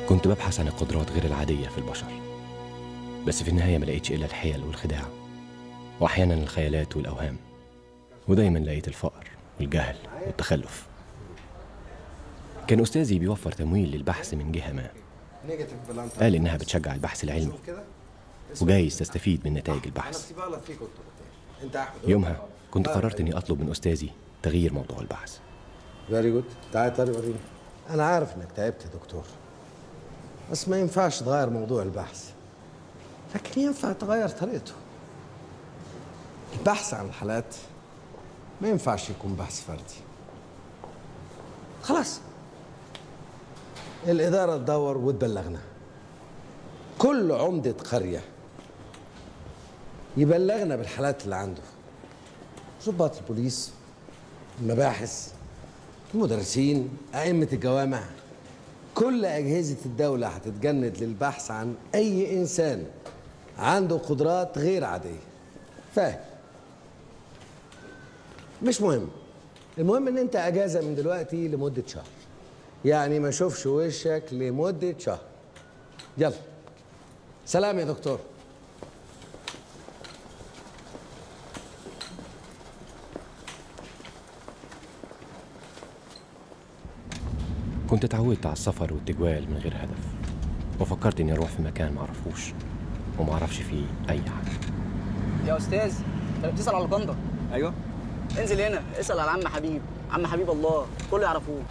كنت ببحث عن القدرات غير العادية في البشر بس في النهاية ما لقيتش إلا الحيل والخداع وأحيانا الخيالات والأوهام ودايما لقيت الفقر والجهل والتخلف كان أستاذي بيوفر تمويل للبحث من جهة ما قال إنها بتشجع البحث العلمي وجايز تستفيد من نتائج البحث يومها كنت قررت إني أطلب من أستاذي تغيير موضوع البحث فيري جود تعال طارق وريني انا عارف انك تعبت يا دكتور بس ما ينفعش تغير موضوع البحث لكن ينفع تغير طريقته البحث عن الحالات ما ينفعش يكون بحث فردي خلاص الإدارة تدور وتبلغنا كل عمدة قرية يبلغنا بالحالات اللي عنده ضباط البوليس المباحث المدرسين أئمة الجوامع كل أجهزة الدولة هتتجند للبحث عن أي إنسان عنده قدرات غير عادية فاهم مش مهم المهم ان انت اجازه من دلوقتي لمده شهر يعني ما اشوفش وشك لمده شهر يلا سلام يا دكتور كنت اتعودت على السفر والتجوال من غير هدف وفكرت اني اروح في مكان معرفوش ومعرفش فيه اي حاجه يا استاذ انت بتسال على البندر ايوه انزل هنا اسال على عم حبيب عم حبيب الله كله يعرفوه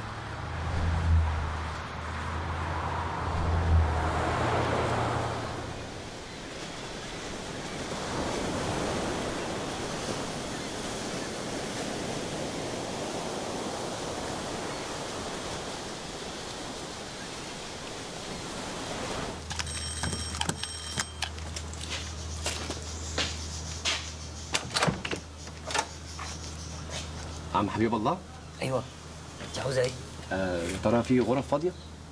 عم حبيب الله ايوه انت عاوزه ايه آه يا ترى في غرف فاضيه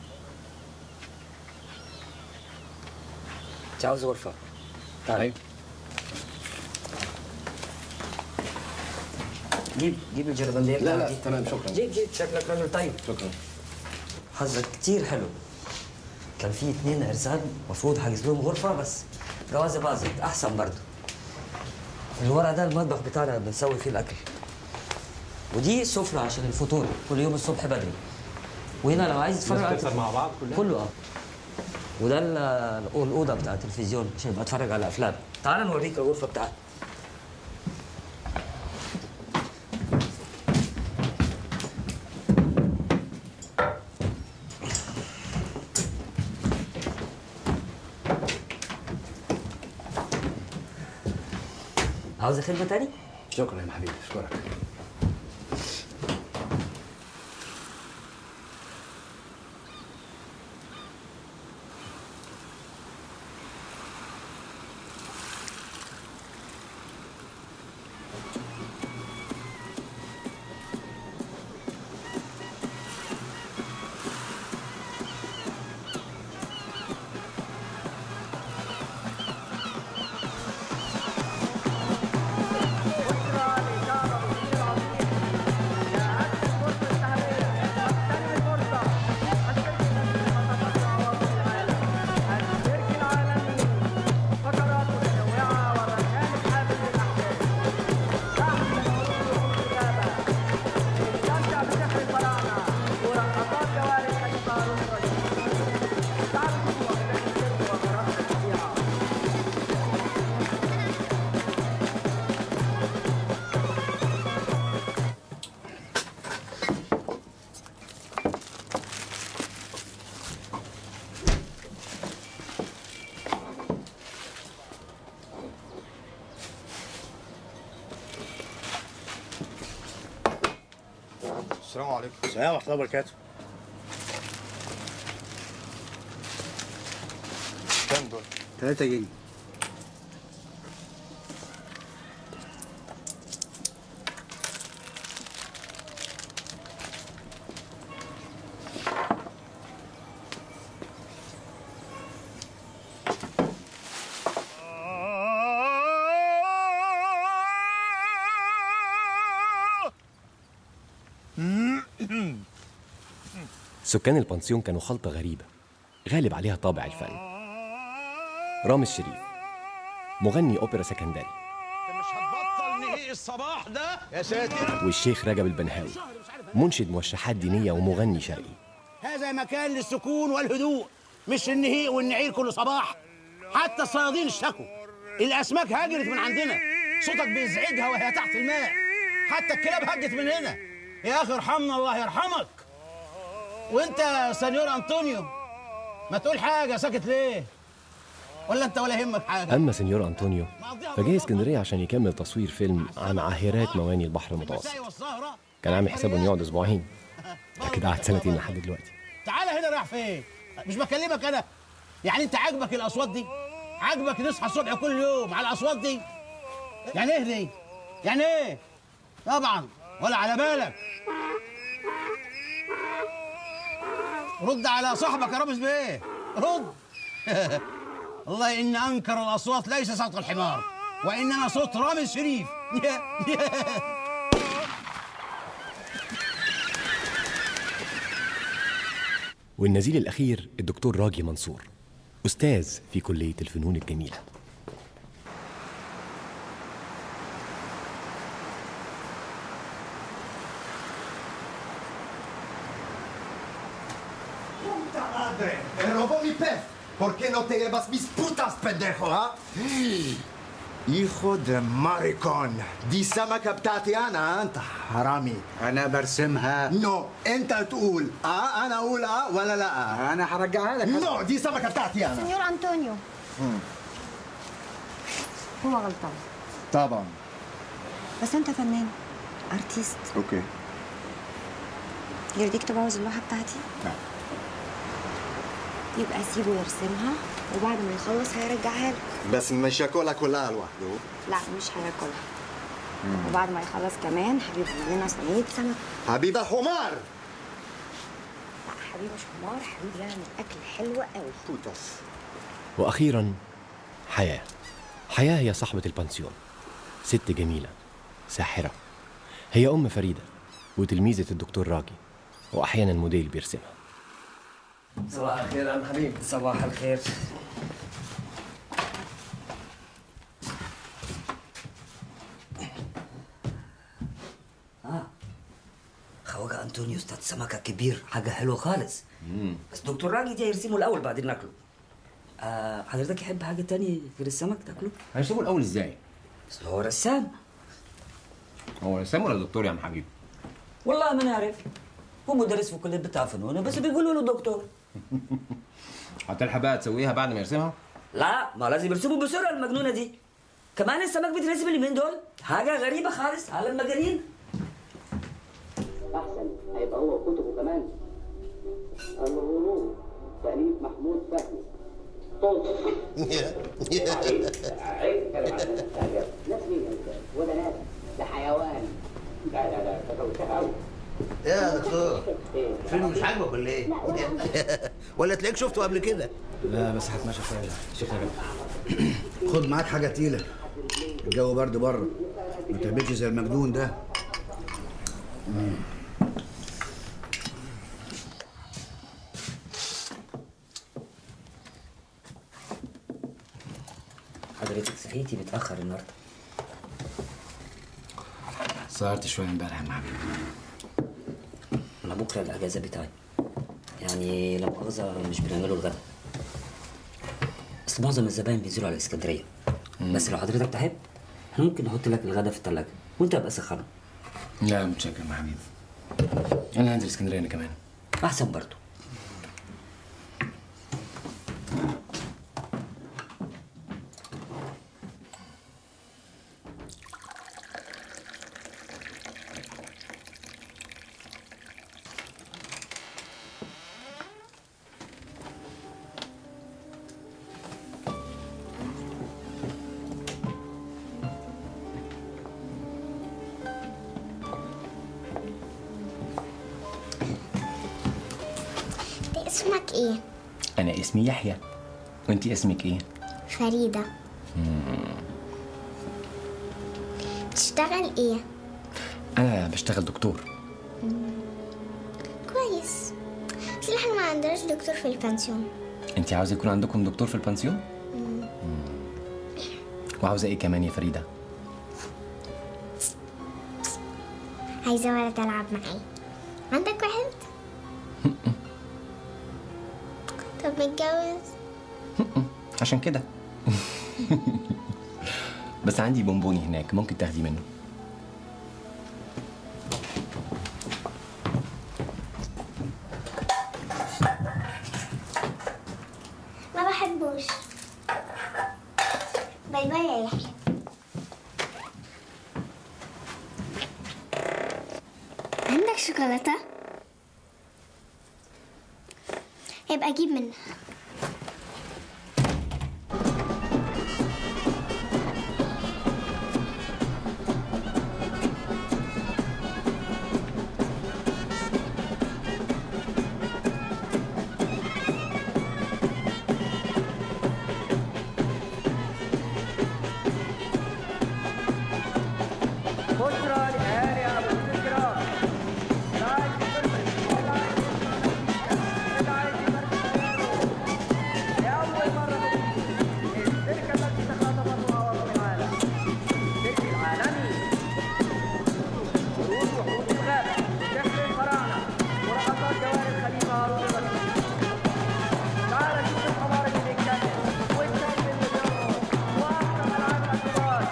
انت عاوز غرفه تعال ايوه جيب جيب الجربنديه لا لا بتاعتي. تمام شكرا جيب جيب شكلك راجل طيب شكرا حظك كتير حلو كان في اتنين عرسان المفروض حاجز لهم غرفة بس جوازة باظت أحسن برضه الورق ده المطبخ بتاعنا بنسوي فيه الأكل ودي سفرة عشان الفطور كل يوم الصبح بدري وهنا لو عايز تتفرج على مع بعض كلها كله اه وده ال- الأوضة بتاع التلفزيون عشان ابقى اتفرج على أفلام تعال نوريك الغرفة بتاعتي عاوز خدمة تاني؟ شكرا يا حبيبي اشكرك السلام عليكم السلام ورحمة الله وبركاته كام دول؟ 3 جنيه سكان البنسيون كانوا خلطة غريبة غالب عليها طابع الفن رامز شريف مغني أوبرا سكندري مش هتبطل نهي الصباح ده يا ساتر والشيخ رجب البنهاوي منشد موشحات دينية ومغني شرقي هذا مكان للسكون والهدوء مش النهيق والنعير كل صباح حتى الصيادين اشتكوا الاسماك هاجرت من عندنا صوتك بيزعجها وهي تحت الماء حتى الكلاب هجت من هنا يا اخي ارحمنا الله يرحمك وانت يا سنيور انطونيو ما تقول حاجه ساكت ليه ولا انت ولا يهمك حاجه أما سنيور أنطونيو فجاي اسكندرية عشان يكمل تصوير فيلم عن عاهرات مواني البحر المتوسط الشاي والسهره كان عامل حسابه إنه يقعد أسبوعين لكن قعد سنتين لحد دلوقتي تعالى هنا رايح فين مش بكلمك انا يعني انت عاجبك الاصوات دي عاجبك نصحى الصبح كل يوم على الاصوات دي يعني ايه دي يعني ايه طبعا ولا على بالك رد على صاحبك يا رامز بيه رد والله ان انكر الاصوات ليس صوت الحمار وانما صوت رامز شريف والنزيل الأخير الدكتور راجي منصور أستاذ في كلية الفنون الجميلة Puta madre, me robó mi pez. ¿Por qué no te llevas mis putas, pendejo, ah? Hijo de maricón. دي سمكة بتاعتي أنا أنت حرامي. انا برسمها نو أنت تقول أه أنا أقول أه ولا لا؟ انا هرجعها لك نو دي سمكة بتاعتي أنا. سنيور أنطونيو هو غلطان طبعا. بس أنت فنان أرتيست أوكي. يرضيك تبوظ اللوحة بتاعتي؟ نعم. يبقى سيبه يرسمها وبعد ما يخلص هيرجعها لك بس مش هاكلها كلها لوحده. لا مش هياكلها وبعد ما يخلص كمان هجيب لنا صينية سمك حبيبي حمار. لا حبيبي مش حمار حبيبي يعمل أكل حلو قوي بوتاس. وأخيرا حياة حياة هي صاحبة البنسيون ست جميلة ساحرة هي أم فريدة وتلميذة الدكتور راجي وأحيانا موديل بيرسمها صباح الخير عم حبيب صباح الخير اه خواجة انطونيو استاذ سمكة كبير حاجة حلوة خالص بس دكتور راجي دي يرسمه الأول بعدين ناكله آه حضرتك يحب حاجة تانية غير السمك تاكله؟ هيشوفوا الاول ازاي بس هو رسام هو رسام ولا دكتور يا عم حبيب والله ما نعرف هو مدرس في كلية بتاع فنون بس بيقولوا له دكتور هتلحق بقى تسويها بعد ما يرسمها لا ما لازم يرسموا بسرعة المجنونة دي كمان السمك بيترسم اليومين دول حاجة غريبة خالص على المجانين أحسن هيبقى هو كتبه كمان الغموض تأليف محمود فهمي طز عيب تتكلم عن ناس تعجب ناس مين يا أستاذ؟ ولا ناس ده حيوان لا لا لا تفوتها أوي يا دكتور الفيلم مش عاجبك ولا ايه؟ ولا تلاقيك شفته قبل كده؟ لا بس هتمشى شويه شوف يا جدع خد معاك حاجة تقيلة الجو برد بره ما تعملش زي المجنون ده حضرتك صحيتي متأخر النهاردة سهرت شويه امبارح يا عم حبيب أنا بكرة الأجازة بتاعي يعني لا مؤاخذة مش بنعمله الغدا بس معظم الزباين بينزلوا على اسكندرية بس لو حضرتك تحب احنا ممكن نحط لك الغدا في التلاجة وانت ابقى سخنه لا متشكر يا حبيبي انا هنزل اسكندريه انا كمان احسن برضه انت اسمك ايه؟ انا اسمي يحيى وانت اسمك ايه فريدة بتشتغل ايه؟ انا بشتغل دكتور كويس بس احنا ما عندناش دكتور في البنسيون انت عاوزه يكون عندكم دكتور في البنسيون مم. وعاوزه ايه كمان يا فريده عايزة ولد ألعب معاه عندك واحد؟ طب متجوز؟ عشان كده بس عندي بونبوني هناك ممكن تاخدي منه ما بحبوش باي باي يا يحيى عندك شوكولاتة؟ يبقى أجيب منها بشرى لأهالي أبو الذكرى لأول مرة الشركة التي تخاطبت مع وطن العالم الشرك العالمي ورود وحوش الغابة شكل الفراعنة ورقصات جوار الخليفة هارون الرشيد تعال شوف الحمار اللي بيتكلم والكلب اللي بيرقص وأحسن ألعاب الأطفال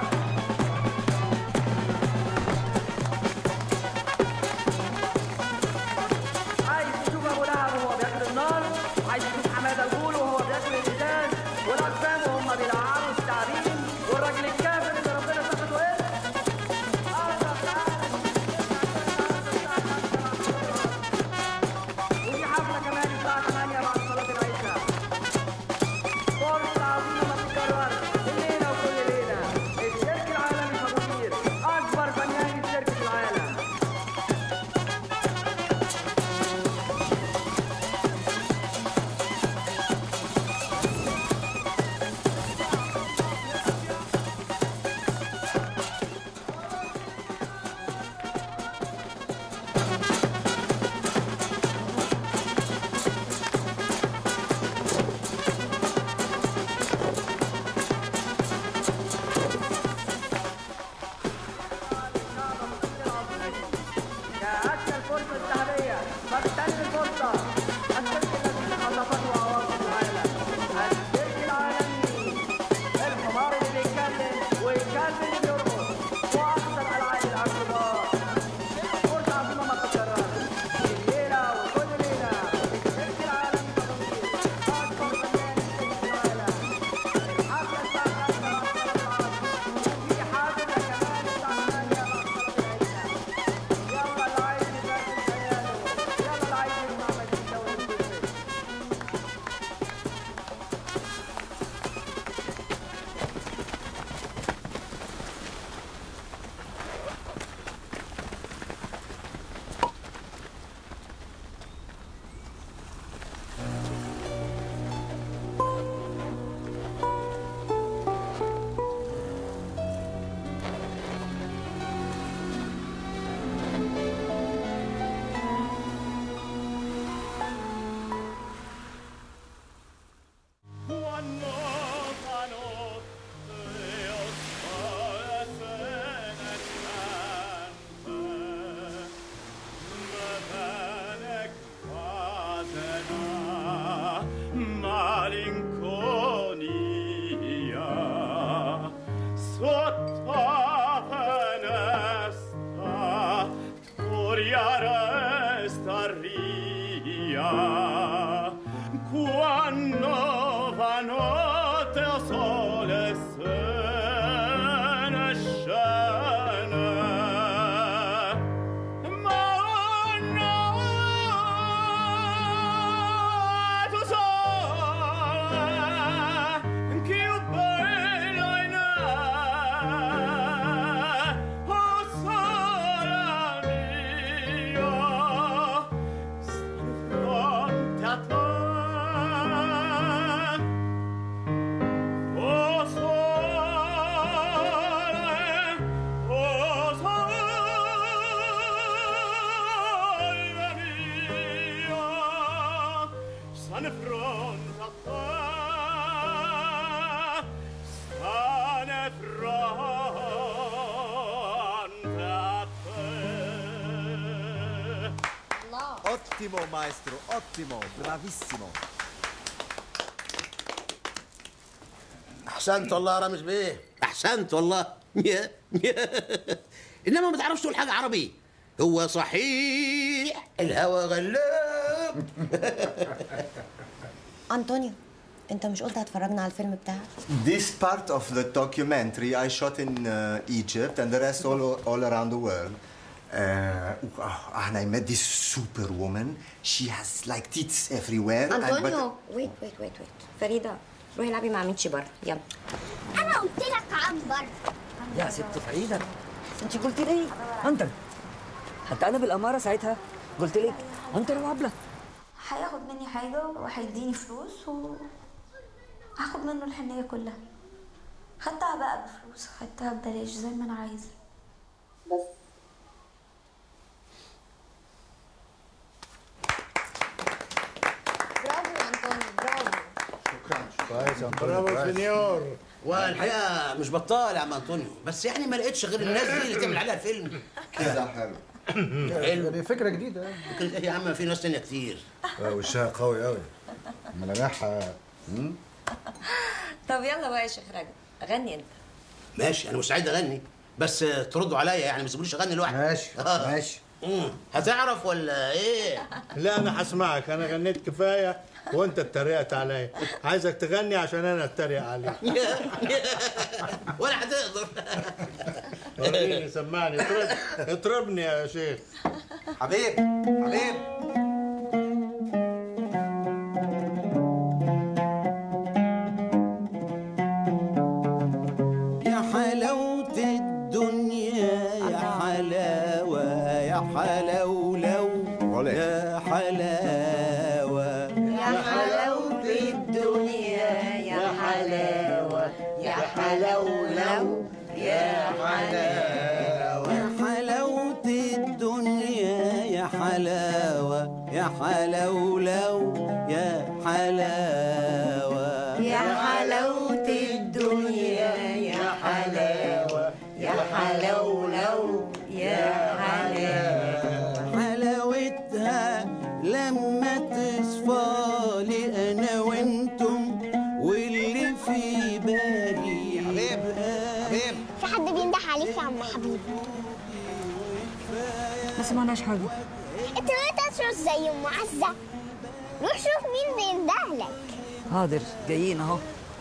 عايز تشوف ابو لهب وهو بياكل النار عايز تشوف حماده الغول وهو بياكل الازاز والاقسام وهم بيلعبوا التعبين والراجل الكافر اللي ربنا سقطه ايه ودي حفله كمان الساعه 8 بعد صلاه العشاء فرصه عظيمه ما تتكررش الليله وكل ليله السيرك العالمي ابو قير اكبر فنان السيرك في العالم كأكثر الفرصة الذهبية فاغتنم الفرصة الشركة التي تخلفته عواصم العالم الشرك العالمي الحمار اللي بيتكلم والكلب اللي بيرقص وأحسن ألعاب الأكبر فرصة عظيمة ما تتكررش الليلة وكل ليلة الشرك العالمي تطوير أكبر فنان الشرك في العالم الحفلة الساعة 5 بعد صلاة العصر وفي حفلة كمان الساعة 8 بعد صلاة العشاء يلا اللي عايز يبارك خياله يلا اللي عايز يسمع مزيكا وينبسط Malinconia sotto fenesta furia resta ria quando va notte a sole se ne scene ma no tu sola che bella in oh sola mia fronte a te Oh sole, oh sole mia, sono fronte a te Ottimo, maestro, ottimo, bravissimo. احسنت والله يا رامز بيه احسنت والله يا يا انما ما تعرفش تقول حاجه عربي هو صحيح الهوى غلاب أنطونيو أنت مش قلت هتفرجنا على الفيلم بتاعك؟ This part of the documentary I shot in uh, Egypt and the rest all, all around the world. Uh, and I met this superwoman. She has like teeth everywhere. and- أنطونيو ويت ويت ويت ويت فريدة روحي العبي مع ميتشي بره يلا انا قلت لك عبر يا ست فريدة انت قلت لي انت حتى انا بالاماره ساعتها قلت لك انت وعبله هياخد مني حاجة وهيديني فلوس و هاخد منه الحنية كلها خدتها بقى بفلوس خدتها ببلاش زي ما انا عايزة بس برافو يا أنطونيو برافو كويس يا برافو سنيور والحقيقه مش بطال يا عم انطونيو بس يعني ما لقيتش غير الناس دي اللي تعمل عليها فيلم كده حلو حلو دي فكره جديده فكرة ايه يا عم في ناس تانية كتير وشها قوي قوي ملامحها طب يلا بقى يا شيخ رجب غني أنت ماشي انا مستعد اغني بس تردوا عليا يعني ما تسيبونيش اغني لوحدي ماشي ماشي هتعرف ولا ايه لا انا هسمعك انا غنيت كفايه وانت اتريقت عليا عايزك تغني عشان انا اتريق عليك ولا هتقدر وريني سمعني اطرب اطربني يا شيخ حبيب حبيب يا حلاوة الدنيا يا حلاوة يا حلاولو يا حلاوة يا حلاوة الدنيا يا حلاوة يا حلاولو يا حلاوة يا حلاوة الدنيا يا حلاوة يا حلاولو يا حلاوة يا حلاوة الدنيا يا حلاوة يا حلاولو يا حلاوة حلاوتها لما تصفى لي انا وانتم واللي في بالي حبيب حبيب في حد بينده عليك يا عم حبيب ما سمعناش حاجه انت ما تشرب زي ام عزه روح شوف مين بينده لك حاضر جايين اهو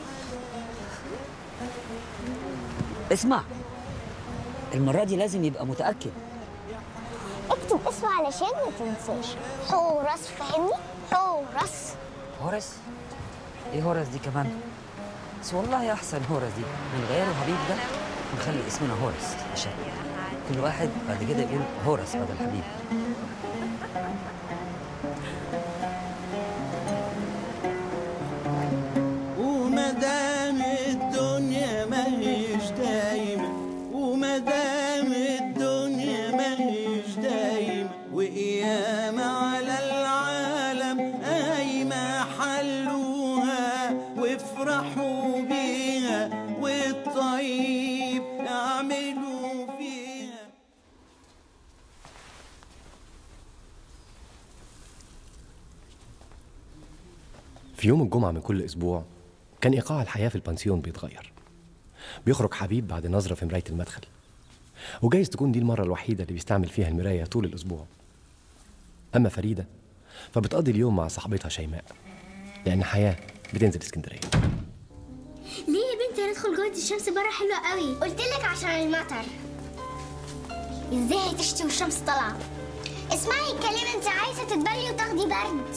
اسمع المرة دي لازم يبقى متأكد اكتب اسمه علشان ما تنساش حورس فاهمني حورس هورس ايه هورس دي كمان بس والله احسن هورس دي من غيره حبيب ده ونخلي اسمنا هورس عشان كل واحد بعد كده يقول هورس بدل حبيب وما دام الدنيا ما هيش دايمة وما دام الدنيا ما هيش دايمة وقيامة على العالم قايمة حلوها وافرحوا بيها والطيب اعملوا فيها في يوم الجمعة من كل أسبوع كان إيقاع الحياة في البنسيون بيتغير بيخرج حبيب بعد نظرة في مراية المدخل وجايز تكون دي المرة الوحيدة اللي بيستعمل فيها المراية طول الأسبوع أما فريدة فبتقضي اليوم مع صاحبتها شيماء لأن حياة بتنزل اسكندرية ليه يا بنتي ندخل جوه الشمس بره حلوه قوي قلت لك عشان المطر ازاي هتشتي والشمس طالعه اسمعي الكلام انت عايزه تتبلي وتاخدي برد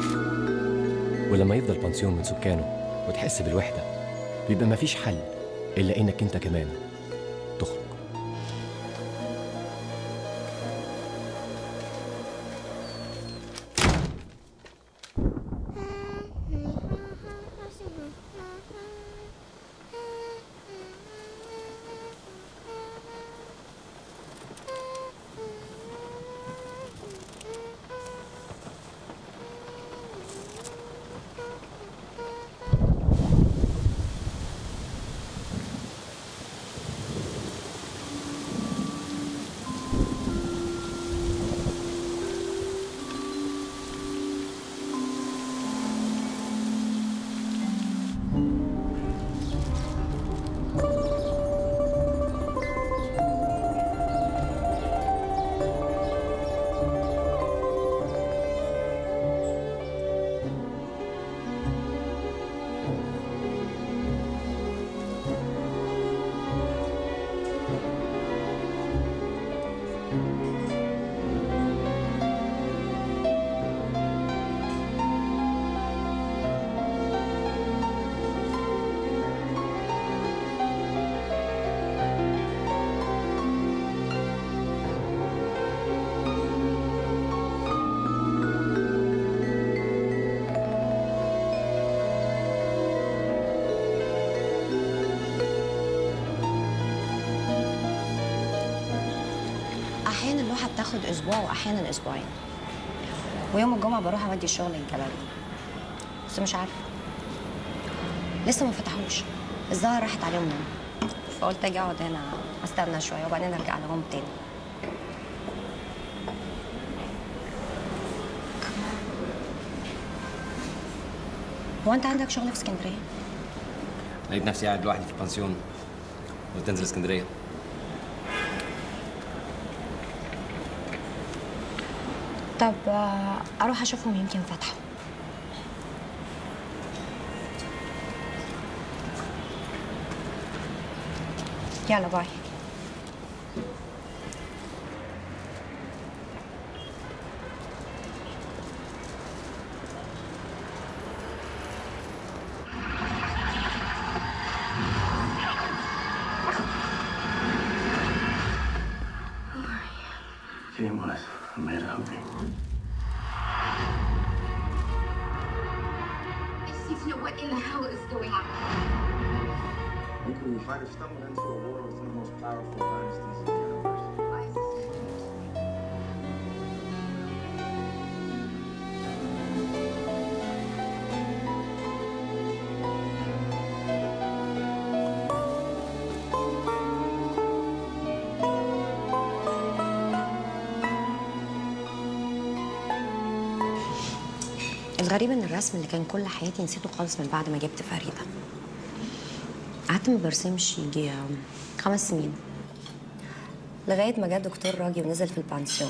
ولما يفضل بنسيون من سكانه وتحس بالوحدة بيبقى مفيش حل إلا إنك أنت كمان تخرج احيانا اللوحه بتاخد اسبوع واحيانا اسبوعين ويوم الجمعه بروح اودي الشغل الجلالي بس مش عارفه لسه ما فتحوش الظاهر راحت عليهم نوم فقلت اجي اقعد هنا استنى شويه وبعدين ارجع لهم تاني هو انت عندك شغل في اسكندريه لقيت نفسي قاعد لوحدي في البنسيون قلت انزل اسكندريه طب آه، اروح اشوفهم يمكن فتحوا يلا باي Game was made of me. I just need to know what in the hell is going on. You might have stumbled into a world with the most powerful dynasties in the universe. الغريب ان الرسم اللي كان كل حياتي نسيته خالص من بعد ما جبت فريده قعدت ما برسمش يجي خمس سنين لغايه ما جه دكتور راجي ونزل في البانسيون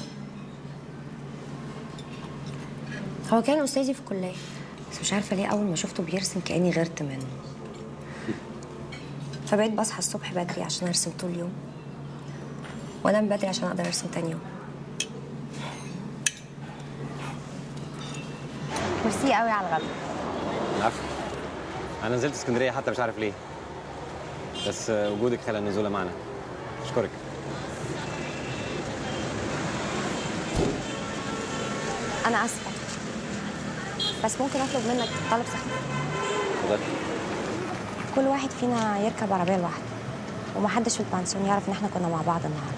هو كان استاذي في الكليه بس مش عارفه ليه اول ما شفته بيرسم كاني غيرت منه فبقيت بصحى الصبح بدري عشان ارسم طول اليوم وانام بدري عشان اقدر ارسم تاني يوم ميرسي قوي على الغدا العفو انا نزلت اسكندريه حتى مش عارف ليه بس آه، وجودك خلى النزوله معنا اشكرك انا اسفه بس ممكن اطلب منك طلب سخيف اتفضلي كل واحد فينا يركب عربيه لوحده ومحدش في البانسيون يعرف ان احنا كنا مع بعض النهارده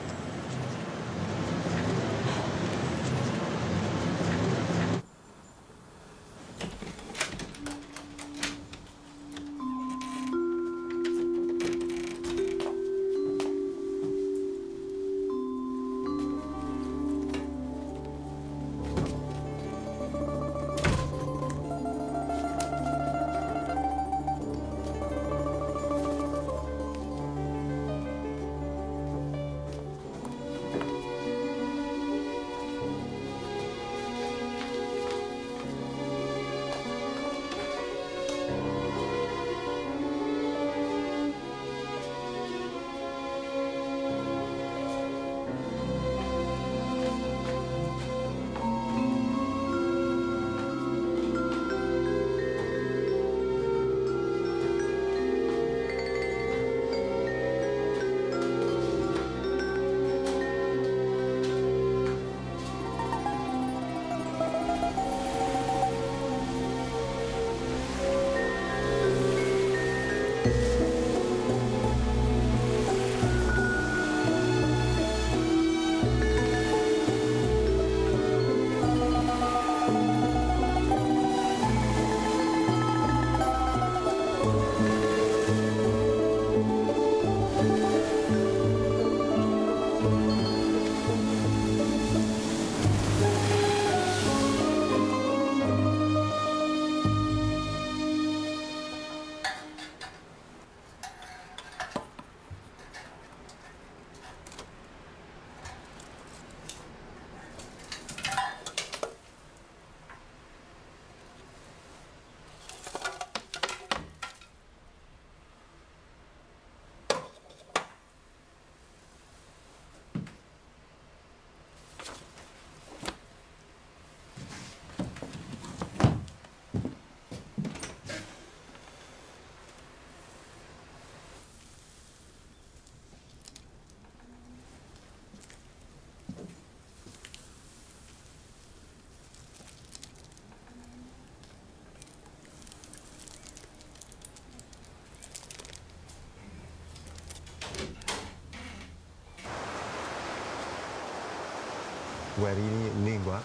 Guarini in lingua?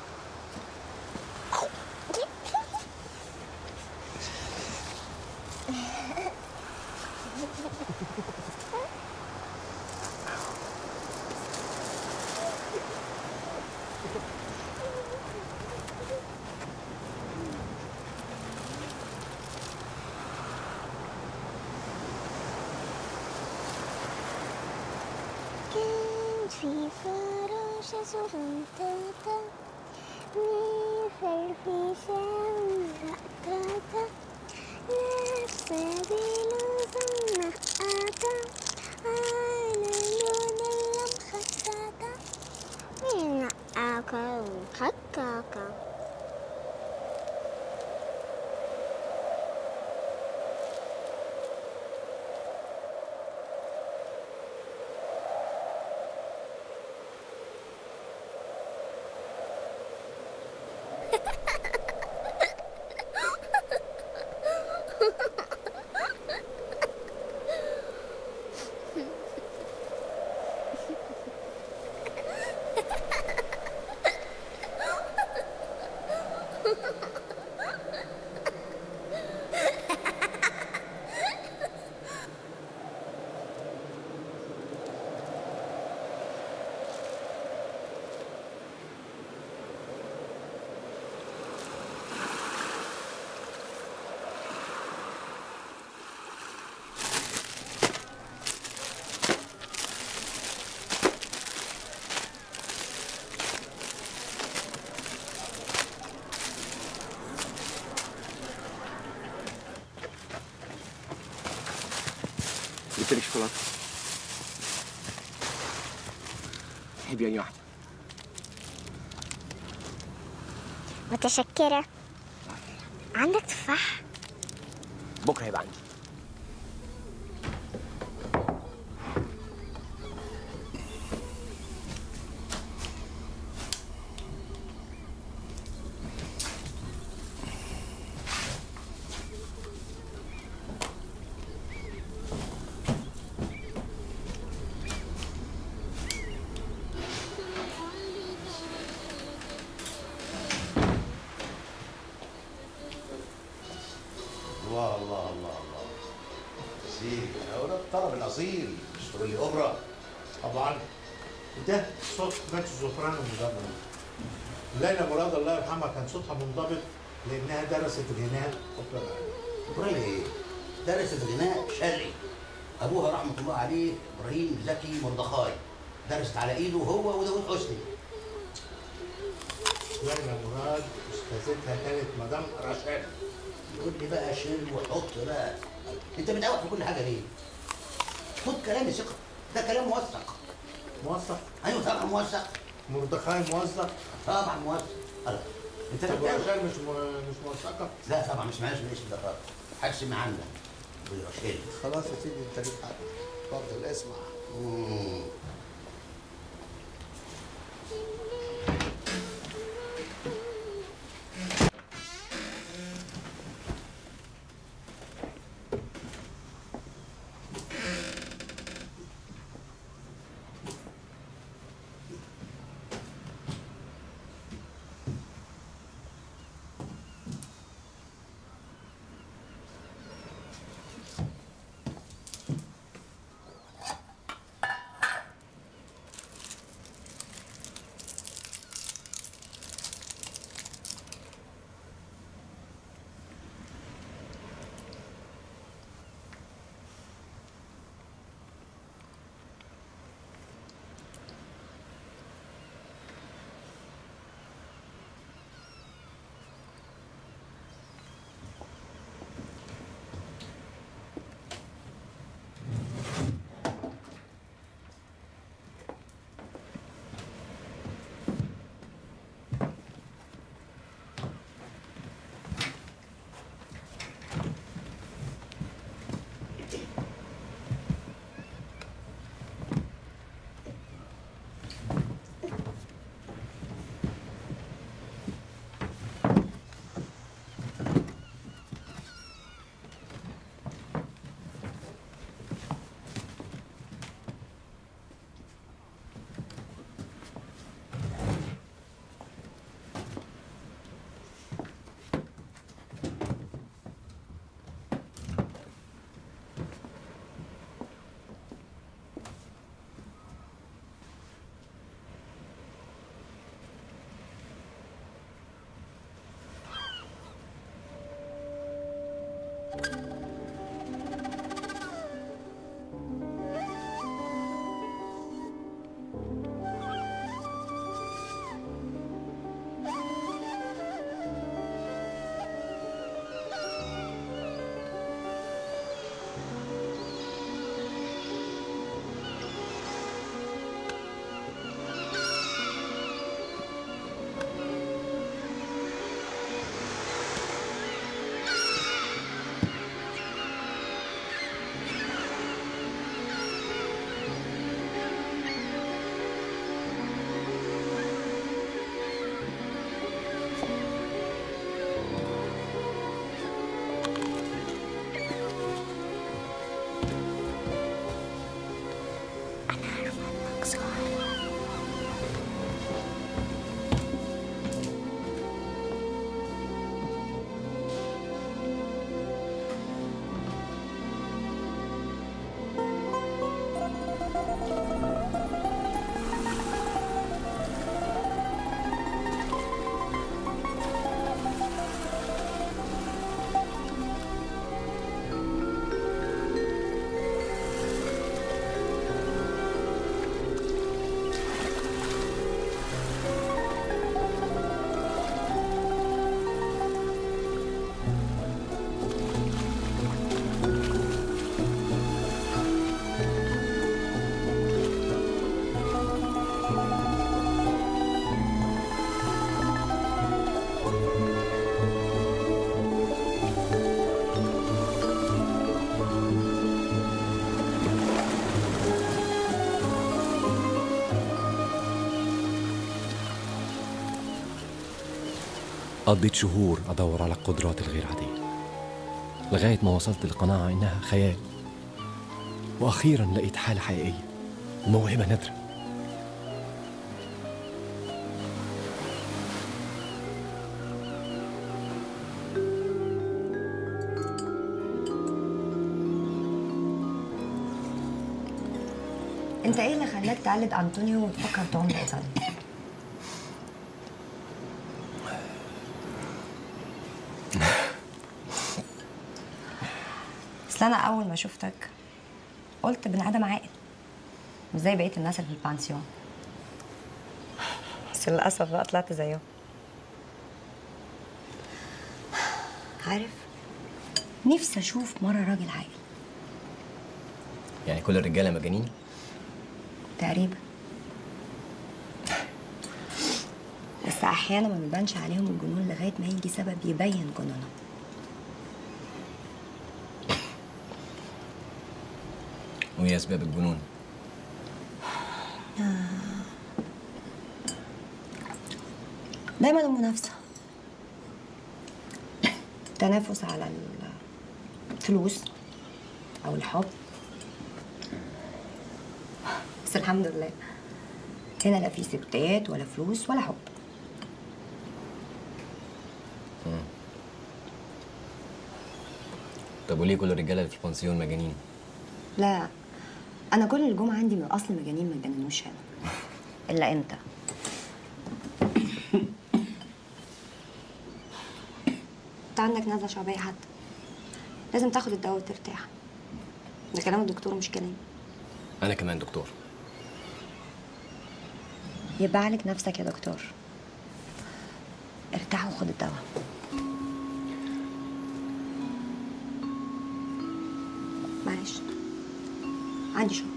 في فراشة صغنطاطة نفر في رقطاطة لابسة بلوزة منقطة على لون المخططة منقطة ومخططة جبت لك شوكولاته تحبي انهي واحده متشكرة عندك تفاح؟ بكره هيبقى عندي الله الله الله الله سيدي هو ده الطرب الاصيل مش تقول لي اوبرا طبعا ده صوت ماتش سوبرانو منضبط ليلى مراد الله يرحمها كان صوتها منضبط لانها درست غناء اوبرا ابراهيم ايه؟ درست غناء شرقي ابوها رحمه الله عليه ابراهيم زكي مردخاي درست على ايده هو وداود حسني ليلى مراد استاذتها كانت مدام رشاد يقول لي بقى شيل وحط بقى انت بتقوح في كل حاجه ليه؟ خد كلامي ثقه ده كلام موثق موثق؟ ايوه طبعا موثق مردخاي موثق؟ طبعا موثق الله انت طب بتقوح رشاد مش م- مش موثقه؟ لا طبعا مش معاش الاسم ده خالص حد سمع عنه رشاد خلاص يا سيدي انت ليك حق اتفضل اسمع قضيت شهور أدور على القدرات الغير عادية لغاية ما وصلت للقناعة إنها خيال وأخيرا لقيت حالة حقيقية وموهبة نادرة انت ايه اللي خلاك تقلد انطونيو وتفكر تعوم ايطالي؟ اصل انا اول ما شفتك قلت بني ادم عاقل مش زي بقيه الناس اللي في البانسيون بس للاسف بقى طلعت زيهم عارف نفسي اشوف مره راجل عاقل يعني كل الرجالة مجانين تقريبا بس احيانا ما بيبانش عليهم الجنون لغايه ما يجي سبب يبين جنونهم وهي أسباب الجنون دايما المنافسه تنافس على الفلوس او الحب بس الحمد لله هنا لا في ستات ولا فلوس ولا حب طب وليه كل الرجالة اللي في البنسيون مجانين؟ لا انا كل الجمعه عندي من اصل مجانين ما اتجننوش هنا الا انت انت عندك نزله شعبيه حتى لازم تاخد الدواء وترتاح ده كلام الدكتور مش كلامي أنا كمان دكتور يبقى عالج نفسك يا دكتور ارتاح وخد الدواء معلش عندي شغل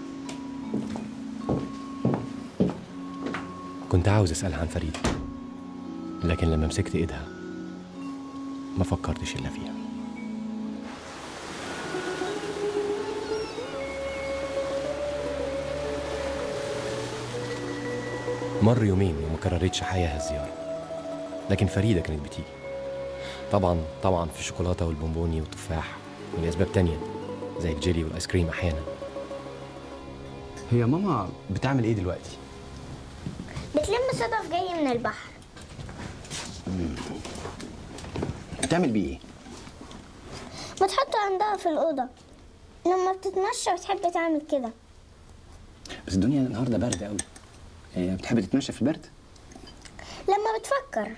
كنت عاوز أسألها عن فريد لكن لما مسكت إيدها ما فكرتش إلا فيها مر يومين وما كررتش حياها الزيارة لكن فريدة كانت بتيجي طبعا طبعا في الشوكولاتة والبونبوني والتفاح ولأسباب تانية زي الجيلي والآيس كريم أحيانا هي ماما بتعمل إيه دلوقتي؟ بتلم صدف جاي من البحر بتعمل بيه إيه؟ بتحطه عندها في الأوضة لما بتتمشى بتحب تعمل كده بس الدنيا النهارده برد قوي هي بتحب تتمشى في البرد لما بتفكر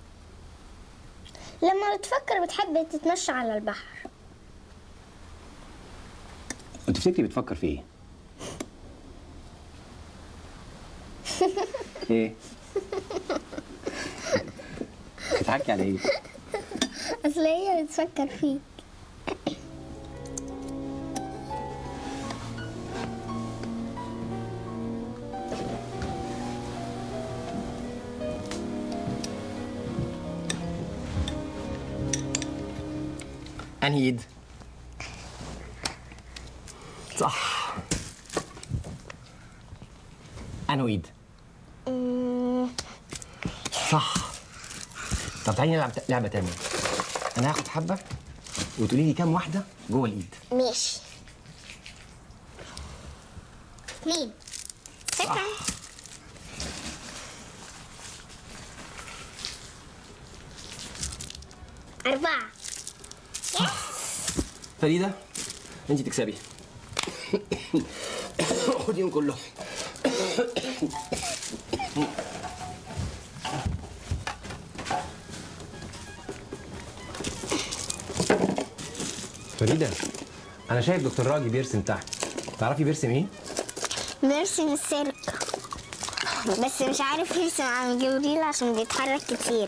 لما بتفكر بتحب تتمشى على البحر وتفتكري بتفكر في ايه ايه بتضحكي على ايه أصل هي بتفكر فيك أنهي إيد؟ صح أنهي إيد؟ صح طب تعالي نلعب لعبة تانية أنا هاخد حبة وتقولي لي كام واحدة جوه الإيد ماشي مين؟ ستة أربعة فريدة أنت تكسبي خديهم كلهم فريدة أنا شايف دكتور راجي بيرسم تحت تعرفي بيرسم إيه؟ بيرسم السيرك بس مش عارف يرسم عن جبريل عشان بيتحرك كتير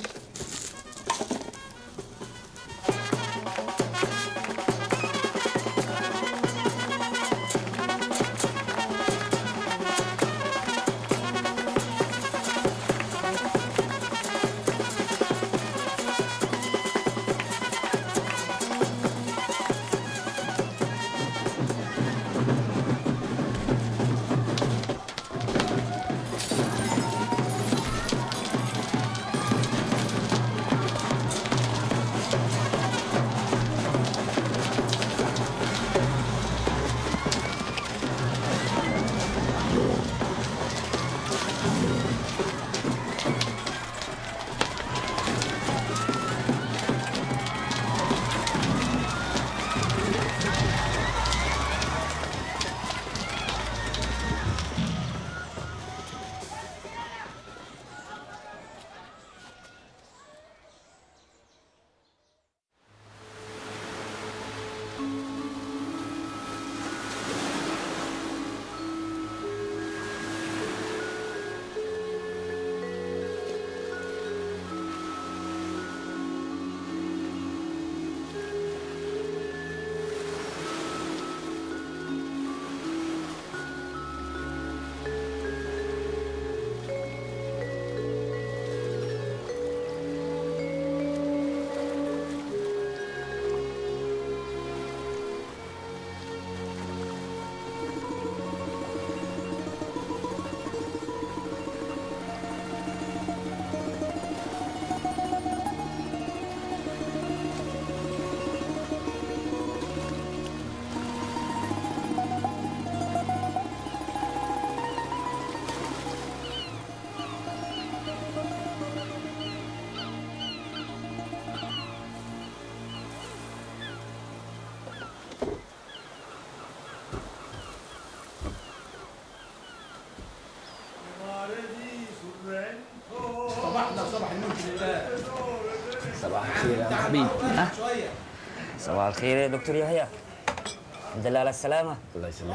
حبيبي ها صباح الخير يا دكتور يحيى الحمد لله على السلامة الله يسلمك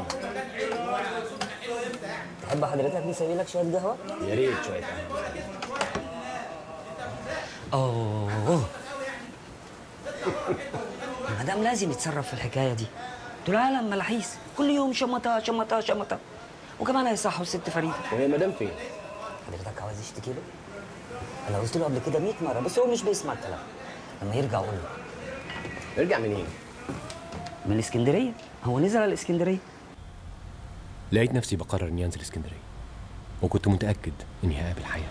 تحب حضرتك نسوي لك شوية قهوة؟ يا ريت شويه اوه المدام لازم يتصرف في الحكايه دي دول عالم ملاحيس كل يوم شمطه شمطه شمطه وكمان هيصحوا الست فريده وهي مدام فين؟ حضرتك عاوز يشتكي له؟ انا قلت له قبل كده 100 مره بس هو مش بيسمع الكلام لما يرجع قول له يرجع منين؟ من الاسكندريه هو نزل على الاسكندريه لقيت نفسي بقرر اني انزل اسكندريه وكنت متاكد اني هقابل حياه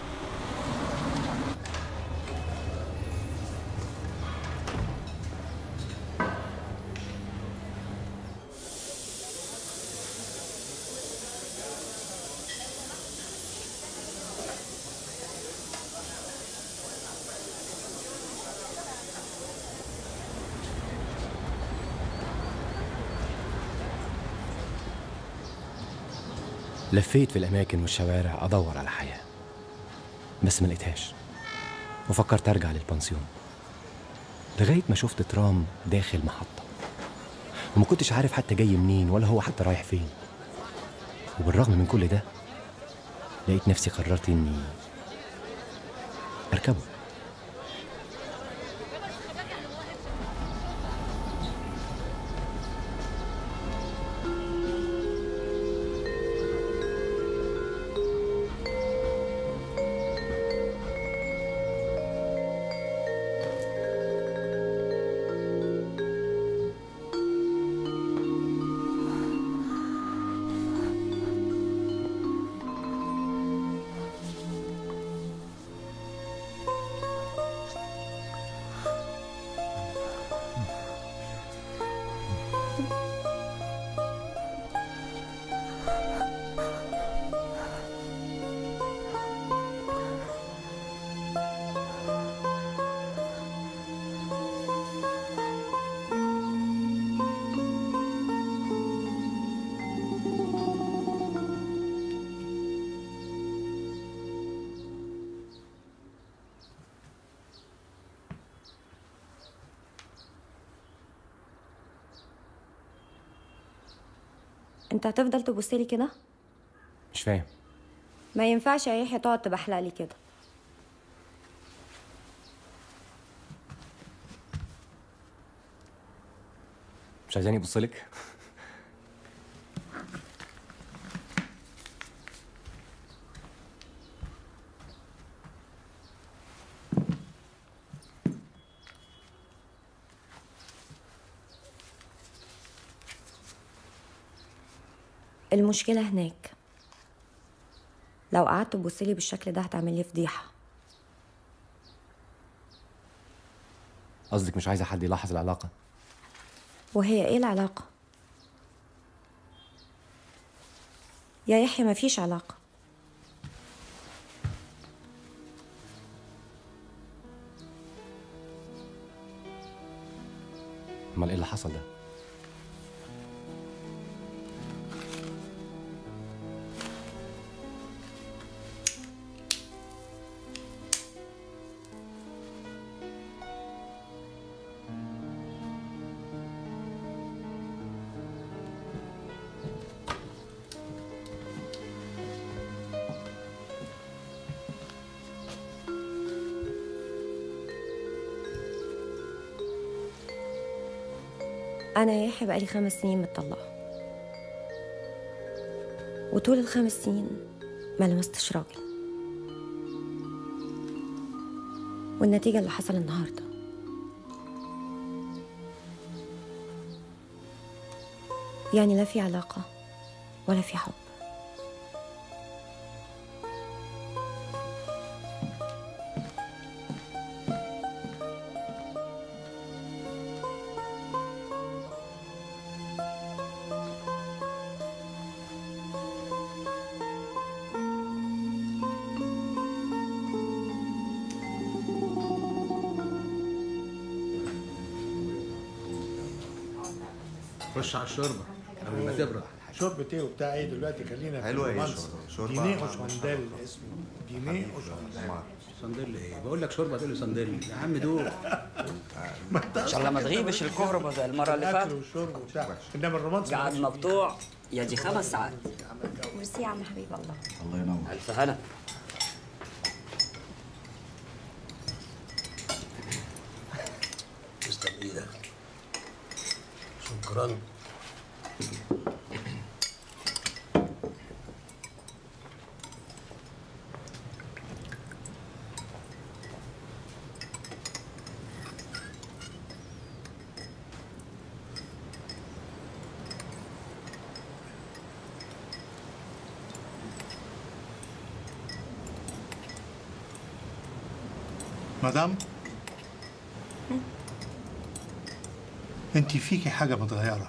لفيت في الأماكن والشوارع أدور على حياة بس ما لقيتهاش وفكرت أرجع للبنسيون لغاية ما شفت ترام داخل محطة وما كنتش عارف حتى جاي منين ولا هو حتى رايح فين وبالرغم من كل ده لقيت نفسي قررت إني أركبه انت هتفضل تبصلي كده مش فاهم ما ينفعش يا يحيى تقعد تبحلق لي كده مش عايزاني أبصلك المشكلة هناك لو قعدت تبصلي بالشكل ده هتعمل لي فضيحة قصدك مش عايزة حد يلاحظ العلاقة وهي ايه العلاقة؟ يا يحيى مفيش علاقة أمال إيه اللي حصل ده؟ أنا يا يحيى بقالي خمس سنين متطلقة وطول الخمس سنين ما لمستش راجل والنتيجة اللي حصل النهاردة يعني لا في علاقة ولا في حب خش على الشوربه قبل ما تبرد شوربة ايه وبتاع ايه دلوقتي خلينا في حلوة ايه الرومانس. شوربة؟ شوربة جينيه مع- وشانديل اسمه جينيه وشانديل صندل ايه بقول لك شوربه تقول لي صندل يا عم دوق ان شاء الله ما تغيبش الكهرباء زي المره اللي الاكل فاتت والشرب وبتاع انما الرومانس قاعد مقطوع يا دي خمس ساعات ميرسي يا عم حبيب الله الله ينور الف هنا تسلم ايدك شكرا مدام انت فيكي حاجة متغيرة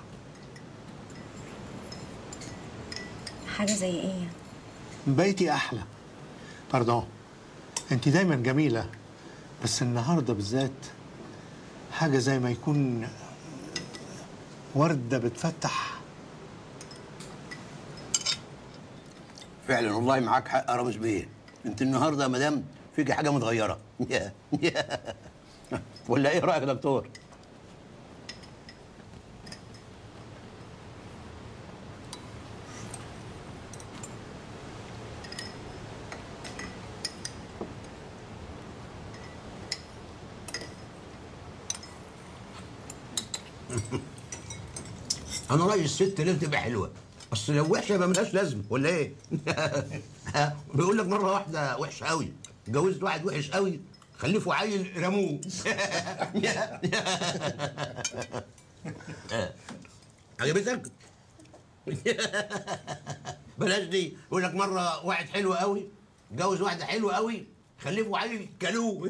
حاجه زي ايه بقيتي احلى باردون انت دايما جميلة بس النهاردة بالذات حاجة زي ما يكون وردة بتفتح فعلا والله معاك حق يا رامز بيه انت النهارده يا مدام فيكي حاجه متغيره ولا ايه رايك يا دكتور انا رايي الست لازم تبقى حلوه اصل لو وحشه يبقى ملهاش لازمه ولا ايه ها؟ بيقول لك مره واحده وحشه قوي اتجوزت واحد وحش قوي خلفوا عيل رموه عجبتك بلاش دي يقول لك مره واحد حلو قوي اتجوز واحده حلوه قوي خلفوا عيل كلوه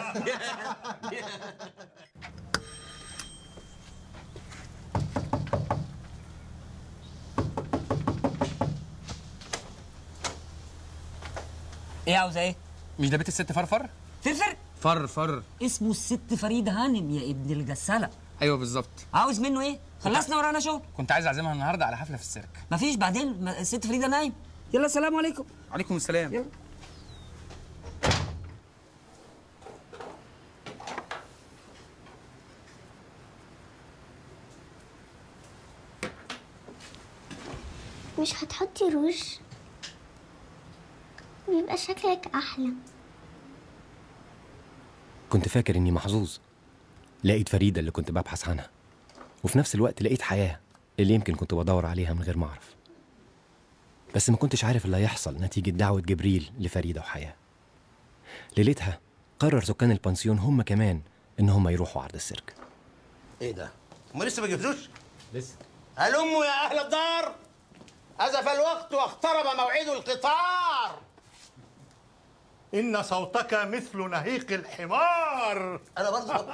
ايه عاوزه ايه؟ مش ده بيت الست فرفر؟ فرفر فر فر اسمه الست فريد هانم يا ابن الجسالة ايوه بالظبط عاوز منه ايه؟ خلصنا ورانا شغل كنت عايز اعزمها النهارده على حفله في السيرك مفيش بعدين ما- الست فريدة نايم يلا السلام عليكم عليكم السلام يلا. مش هتحطي روج بيبقى شكلك أحلى كنت فاكر إني محظوظ لقيت فريدة اللي كنت ببحث عنها وفي نفس الوقت لقيت حياة اللي يمكن كنت بدور عليها من غير ما أعرف بس ما كنتش عارف اللي هيحصل نتيجة دعوة جبريل لفريدة وحياة ليلتها قرر سكان البنسيون هم كمان إن هم يروحوا عرض السيرك ايه ده هم لسه ما جبتوش لسه هلموا يا اهل الدار ازف الوقت واقترب موعد القطار إن صوتك مثل نهيق الحمار أنا برضه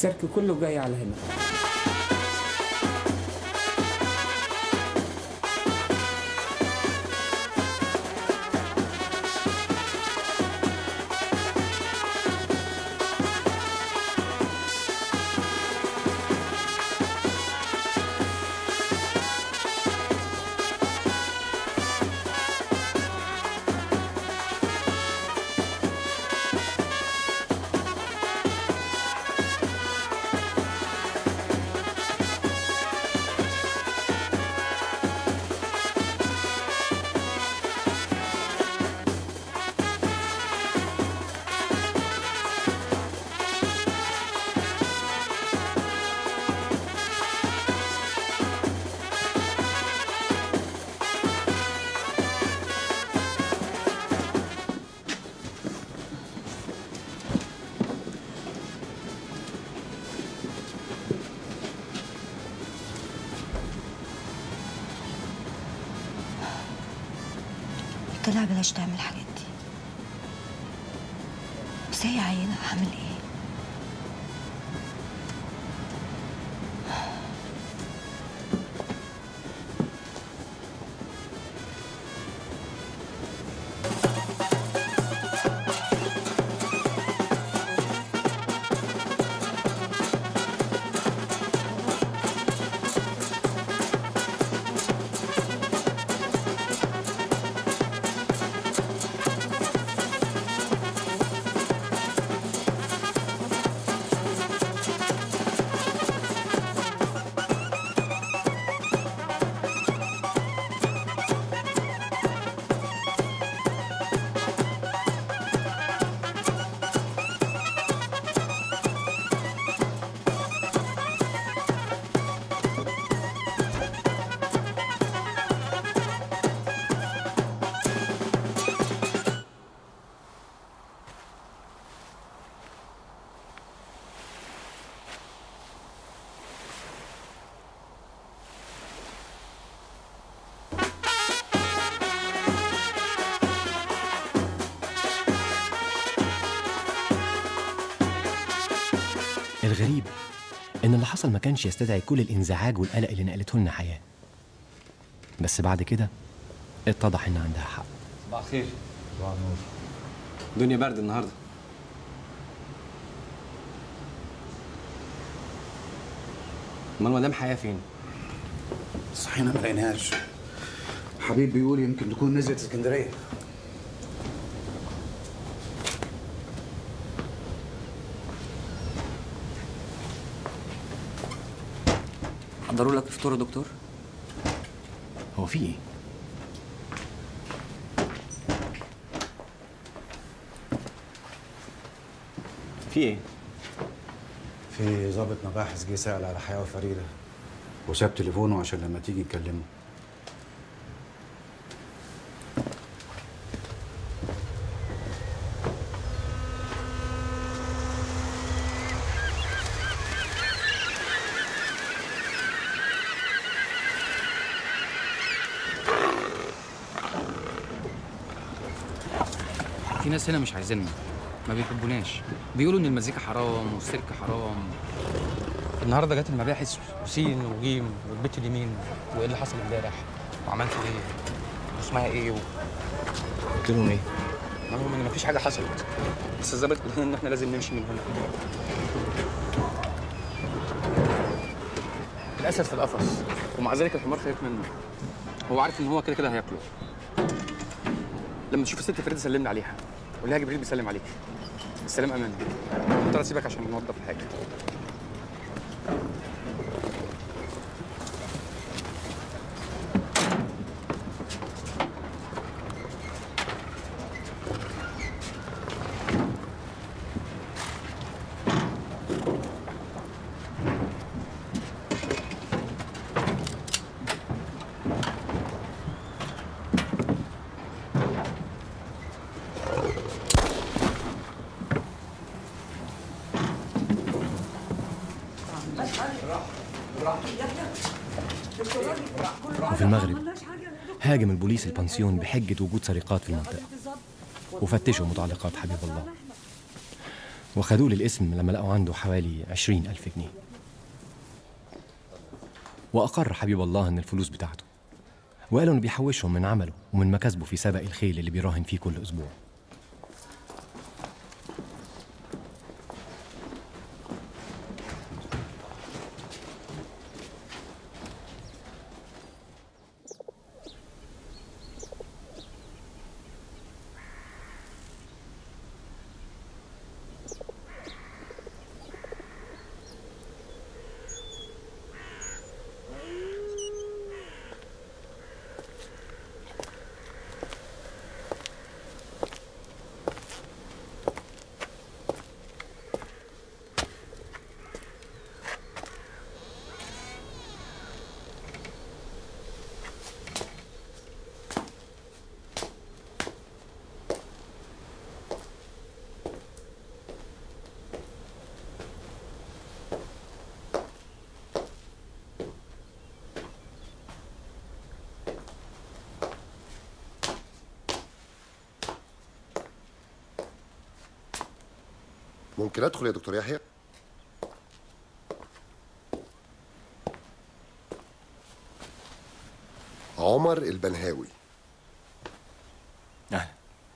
السيرك كله جاي على هنا قلت لها بلاش تعمل الحاجات دي بس هي عينة هعمل ايه الغريب إن اللي حصل ما كانش يستدعي كل الانزعاج والقلق اللي نقلته لنا حياة بس بعد كده اتضح إن عندها حق صباح الخير صباح النور الدنيا برد النهارده امال مدام حياه فين؟ صحينا ما لقيناهاش حبيب بيقول يمكن تكون نزلت اسكندريه حضروا لك الفطور يا دكتور هو في إيه؟ في ايه؟ في ضابط مباحث جه سأل على حياة وفريدة وساب تليفونه عشان لما تيجي نكلمه في ناس هنا مش عايزيننا ما بيحبوناش بيقولوا ان المزيكا حرام والسيرك حرام النهارده جت المباحث وسين وجيم والبيت اليمين وايه اللي حصل امبارح وعملت ايه واسمها ايه و... قلت لهم ايه؟ المهم ان مفيش حاجه حصلت بس الظابط قال لنا ان احنا لازم نمشي من هنا الاسد في القفص ومع ذلك الحمار خايف منه هو عارف ان هو كده كده هياكله لما تشوف الست فريده سلمنا عليها قول لها جبريل بيسلم عليك السلام امان مضطر اسيبك عشان نوضب الحاجه وفي المغرب هاجم البوليس البنسيون بحجة وجود سرقات في المنطقة وفتشوا متعلقات حبيب الله وخدوه للاسم لما لقوا عنده حوالي عشرين ألف جنيه وأقر حبيب الله إن الفلوس بتاعته وقالوا إنه بيحوشهم من عمله ومن مكاسبه في سبق الخيل اللي بيراهن فيه كل أسبوع ممكن ادخل يا دكتور يحيى عمر البنهاوي أهلا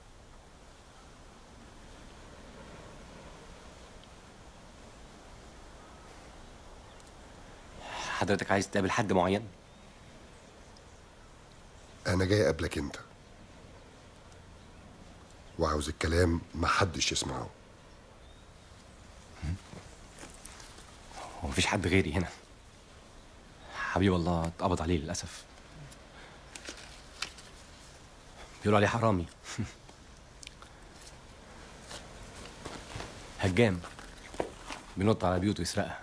حضرتك عايز تقابل حد معين؟ انا جاي اقابلك انت وعاوز الكلام محدش يسمعه هو مفيش حد غيري هنا حبيب الله اتقبض عليه للأسف بيقولوا عليه حرامي هجام بينط على بيوت ويسرقها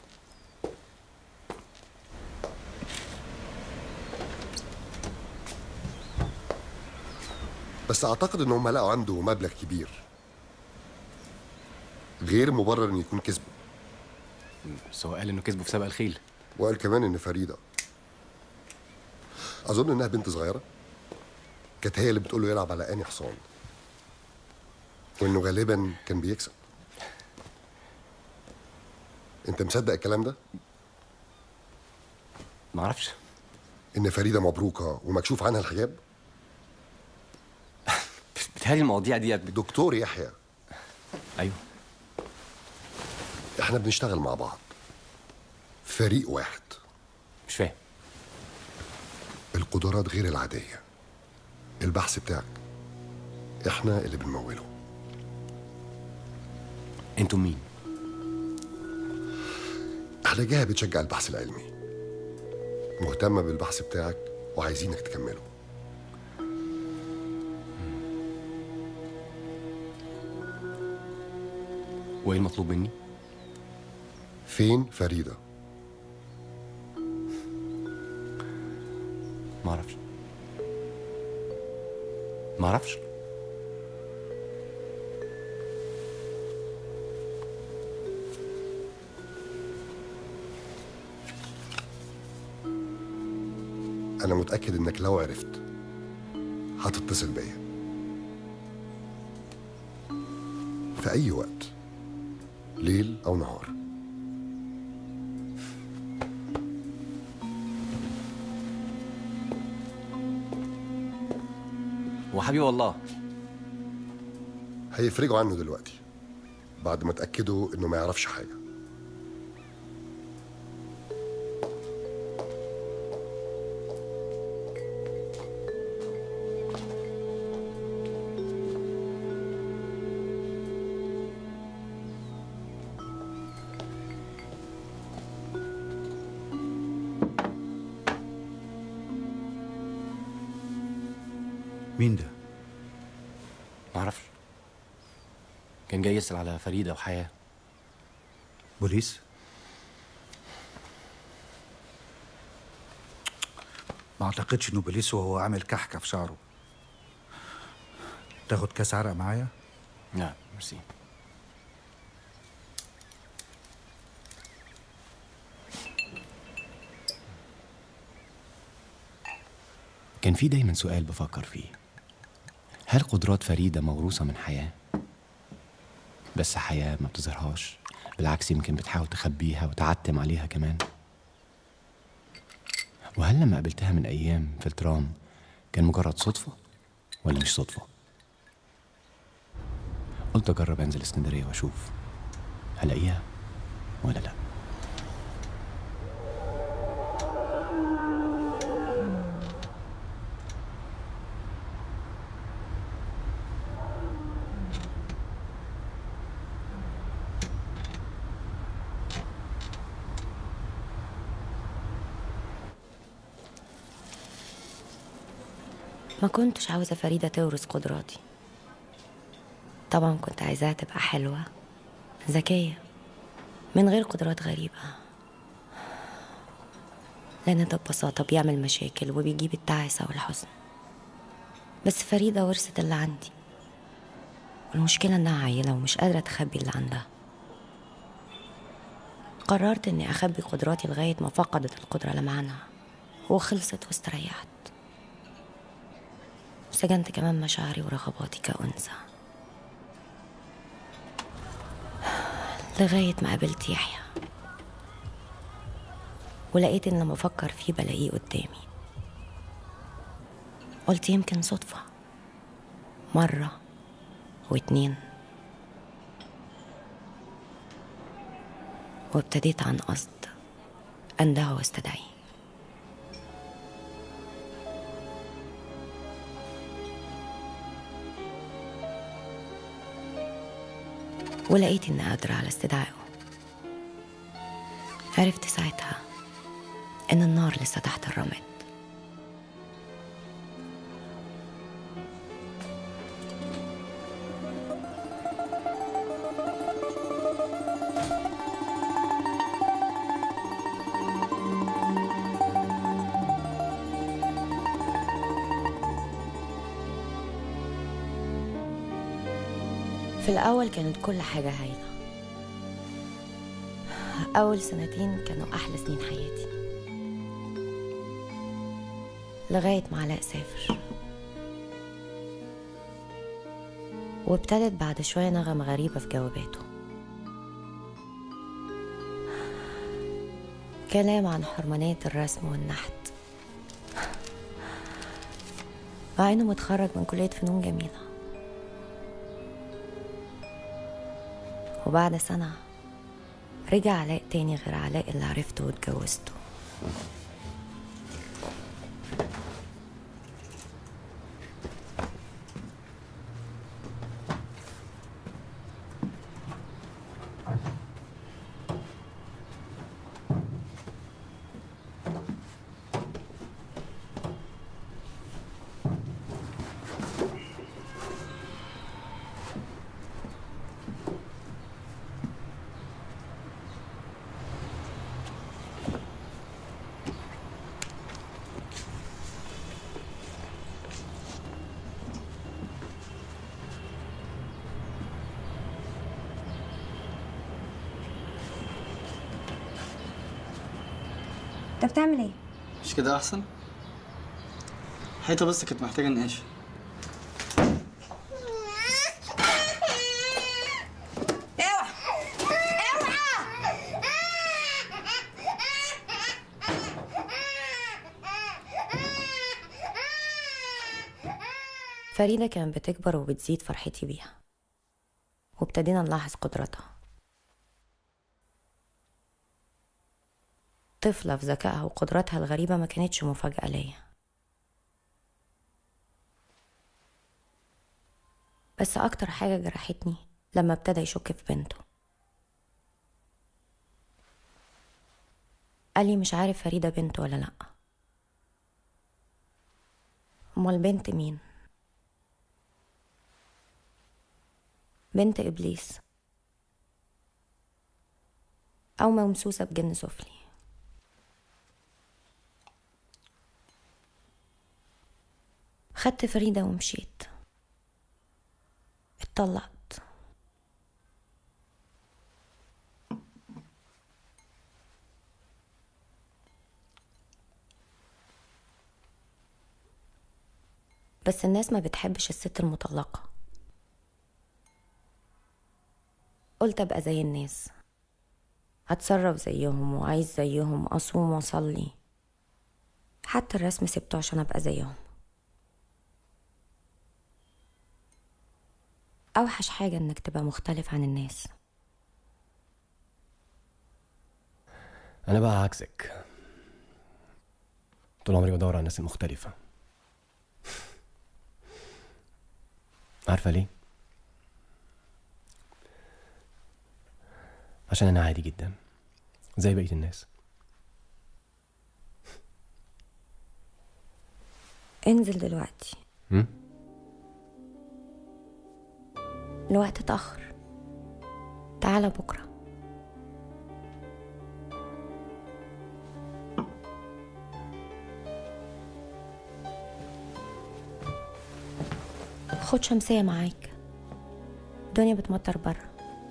بس اعتقد ان هم لقوا عنده مبلغ كبير غير مبرر ان يكون كسبه بس هو قال انه كسبه في سبق الخيل وقال كمان ان فريده اظن انها بنت صغيره كانت هي اللي بتقول له يلعب على اني حصان وانه غالبا كان بيكسب انت مصدق الكلام ده معرفش ان فريده مبروكه ومكشوف عنها الحجاب بتهيألي المواضيع دي دكتور يحيى ايوه احنا بنشتغل مع بعض فريق واحد مش فاهم القدرات غير العادية البحث بتاعك احنا اللي بنموله انتوا مين؟ احنا جهة بتشجع البحث العلمي مهتمة بالبحث بتاعك وعايزينك تكمله وايه المطلوب مني؟ فين فريدة؟ معرفش معرفش أنا متأكد إنك لو عرفت هتتصل بيا في أي وقت ليل أو نهار وحبيب الله هيفرجوا عنه دلوقتي بعد ما اتأكدوا إنه ما يعرفش حاجة مين ده؟ معرفش كان جاي يسأل على فريدة وحياة بوليس؟ ما اعتقدش انه بوليس وهو عامل كحكه في شعره تاخد كاس عرق معايا؟ لا ميرسي كان في دايما سؤال بفكر فيه هل قدرات فريدة موروثة من حياة؟ بس حياة ما بتظهرهاش بالعكس يمكن بتحاول تخبيها وتعتم عليها كمان وهل لما قابلتها من أيام في الترام كان مجرد صدفة ولا مش صدفة؟ قلت أجرب أنزل اسكندرية وأشوف هلاقيها ولا لأ ما كنتش عاوزة فريدة تورث قدراتي طبعا كنت عايزاها تبقى حلوة ذكية من غير قدرات غريبة لأن ده ببساطة بيعمل مشاكل وبيجيب التعاسة والحزن بس فريدة ورثت اللي عندي والمشكلة إنها عيلة ومش قادرة تخبي اللي عندها قررت إني أخبي قدراتي لغاية ما فقدت القدرة لمعنها وخلصت واستريحت سجنت كمان مشاعري ورغباتي كأنثى لغاية ما قابلت يحيى ولقيت إن لما أفكر فيه بلاقيه قدامي قلت يمكن صدفة مرة واتنين وابتديت عن قصد أنده واستدعيه ولقيت إني قادرة على استدعائه عرفت ساعتها إن النار لسه تحت الرماد في الأول كانت كل حاجة هايلة أول سنتين كانوا أحلى سنين حياتي لغاية ما علاء سافر وابتدت بعد شوية نغمة غريبة في جواباته كلام عن حرمانية الرسم والنحت مع إنه متخرج من كلية فنون جميلة وبعد سنة رجع علاء تاني غير علاء اللي عرفته واتجوزته انت بتعمل ايه؟ مش كده احسن حيطه بس كانت محتاجه نقاش اوعى اوعى فريدة كانت بتكبر وبتزيد فرحتي بيها وابتدينا نلاحظ قدراتها طفلة في ذكائها وقدراتها الغريبة ما كانتش مفاجأة ليا بس أكتر حاجة جرحتني لما ابتدى يشك في بنته قال لي مش عارف فريدة بنته ولا لأ أمال بنت مين؟ بنت إبليس أو ممسوسة بجن سفلي خدت فريدة ومشيت اتطلقت بس الناس ما بتحبش الست المطلقة قلت ابقى زي الناس اتصرف زيهم واعيش زيهم اصوم واصلي حتى الرسم سبته عشان ابقى زيهم اوحش حاجه انك تبقى مختلف عن الناس انا بقى عكسك طول عمري بدور على الناس المختلفة عارفة ليه؟ عشان أنا عادي جدا زي بقية الناس انزل دلوقتي هم؟ الوقت اتأخر تعالى بكرة خد شمسية معاك الدنيا بتمطر برا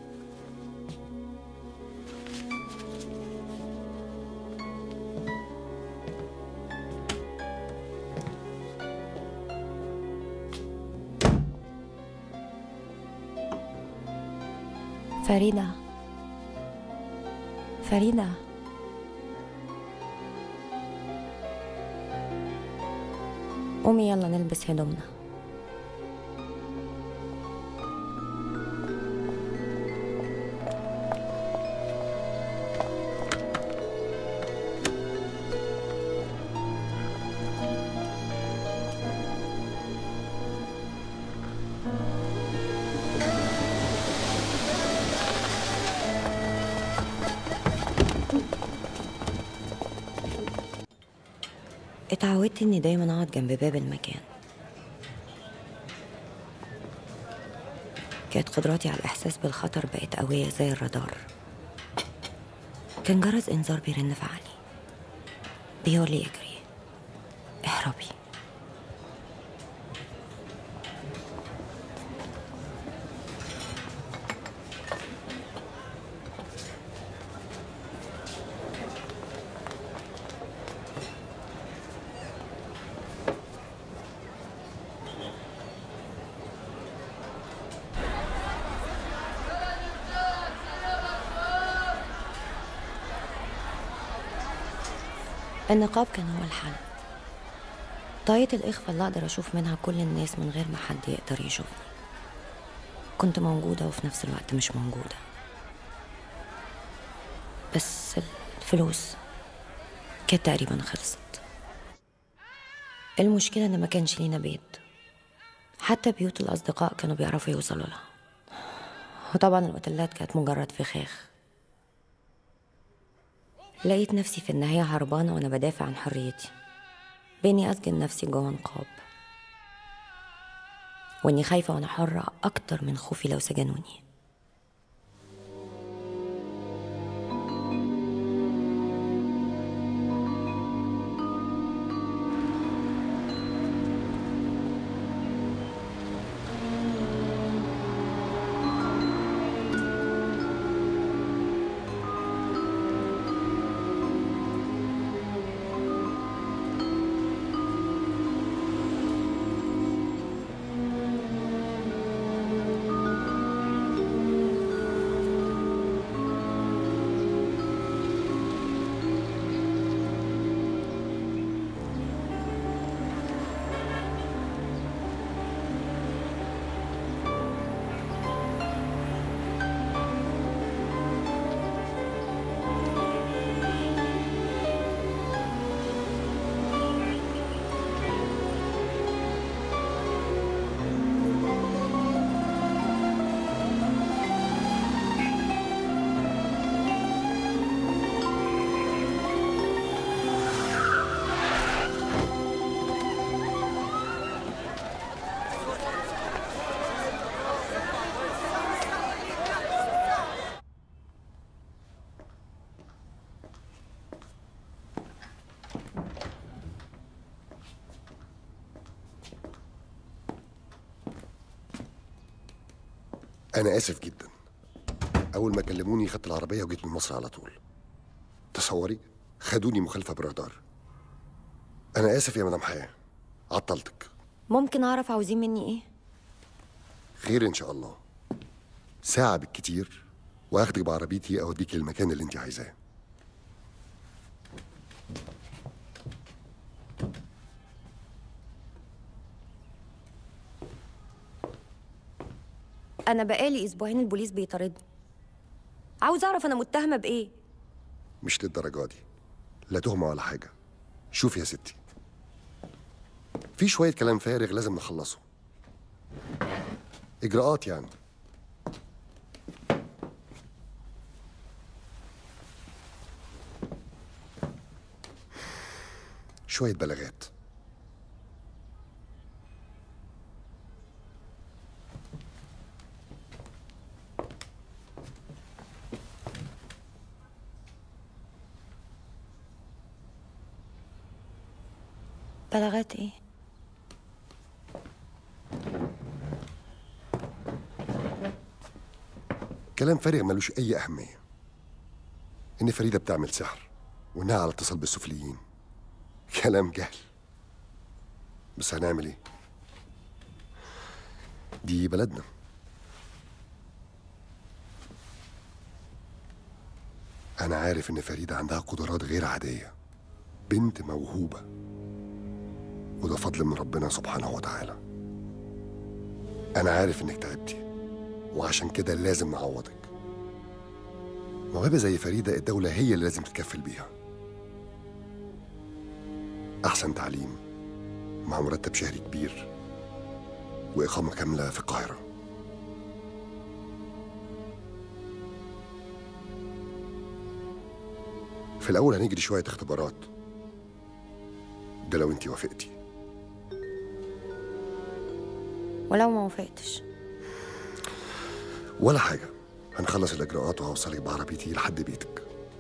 فريدة فريدة قومي يلا نلبس هدومنا اتعودت اني دايما اقعد جنب باب المكان كانت قدراتي على الاحساس بالخطر بقت قويه زي الرادار كان جرس انذار بيرن في عقلي بيقول لي اجري اهربي النقاب كان هو الحل طاقية الإخفاء اللي أقدر أشوف منها كل الناس من غير ما حد يقدر يشوفني كنت موجودة وفي نفس الوقت مش موجودة بس الفلوس كانت تقريبا خلصت المشكلة إن ما كانش لينا بيت حتى بيوت الأصدقاء كانوا بيعرفوا يوصلوا لها وطبعا الأوتيلات كانت مجرد فخاخ لقيت نفسي في النهاية هربانة وأنا بدافع عن حريتي بإني أسجن نفسي جوه نقاب وإني خايفة وأنا حرة أكتر من خوفي لو سجنوني أنا آسف جدا أول ما كلموني خدت العربية وجيت من مصر على طول تصوري خدوني مخالفة بالرادار أنا آسف يا مدام حياة عطلتك ممكن أعرف عاوزين مني إيه؟ خير إن شاء الله ساعة بالكتير واخدك بعربيتي اوديك للمكان اللي انت عايزاه انا بقالي اسبوعين البوليس بيطاردني عاوز اعرف انا متهمه بايه مش للدرجه دي لا تهمه ولا حاجه شوفي يا ستي في شويه كلام فارغ لازم نخلصه اجراءات يعني شويه بلاغات بلاغات ايه كلام فارغ ملوش اي اهميه ان فريده بتعمل سحر وانها على اتصال بالسفليين كلام جهل بس هنعمل ايه دي بلدنا انا عارف ان فريده عندها قدرات غير عاديه بنت موهوبه وده فضل من ربنا سبحانه وتعالى انا عارف انك تعبتي وعشان كده لازم نعوضك موهبه زي فريده الدوله هي اللي لازم تتكفل بيها احسن تعليم مع مرتب شهري كبير واقامه كامله في القاهره في الاول هنجري شويه اختبارات ده لو انتي وافقتي ولو ما وافقتش ولا حاجه هنخلص الاجراءات وهوصلك بعربيتي لحد بيتك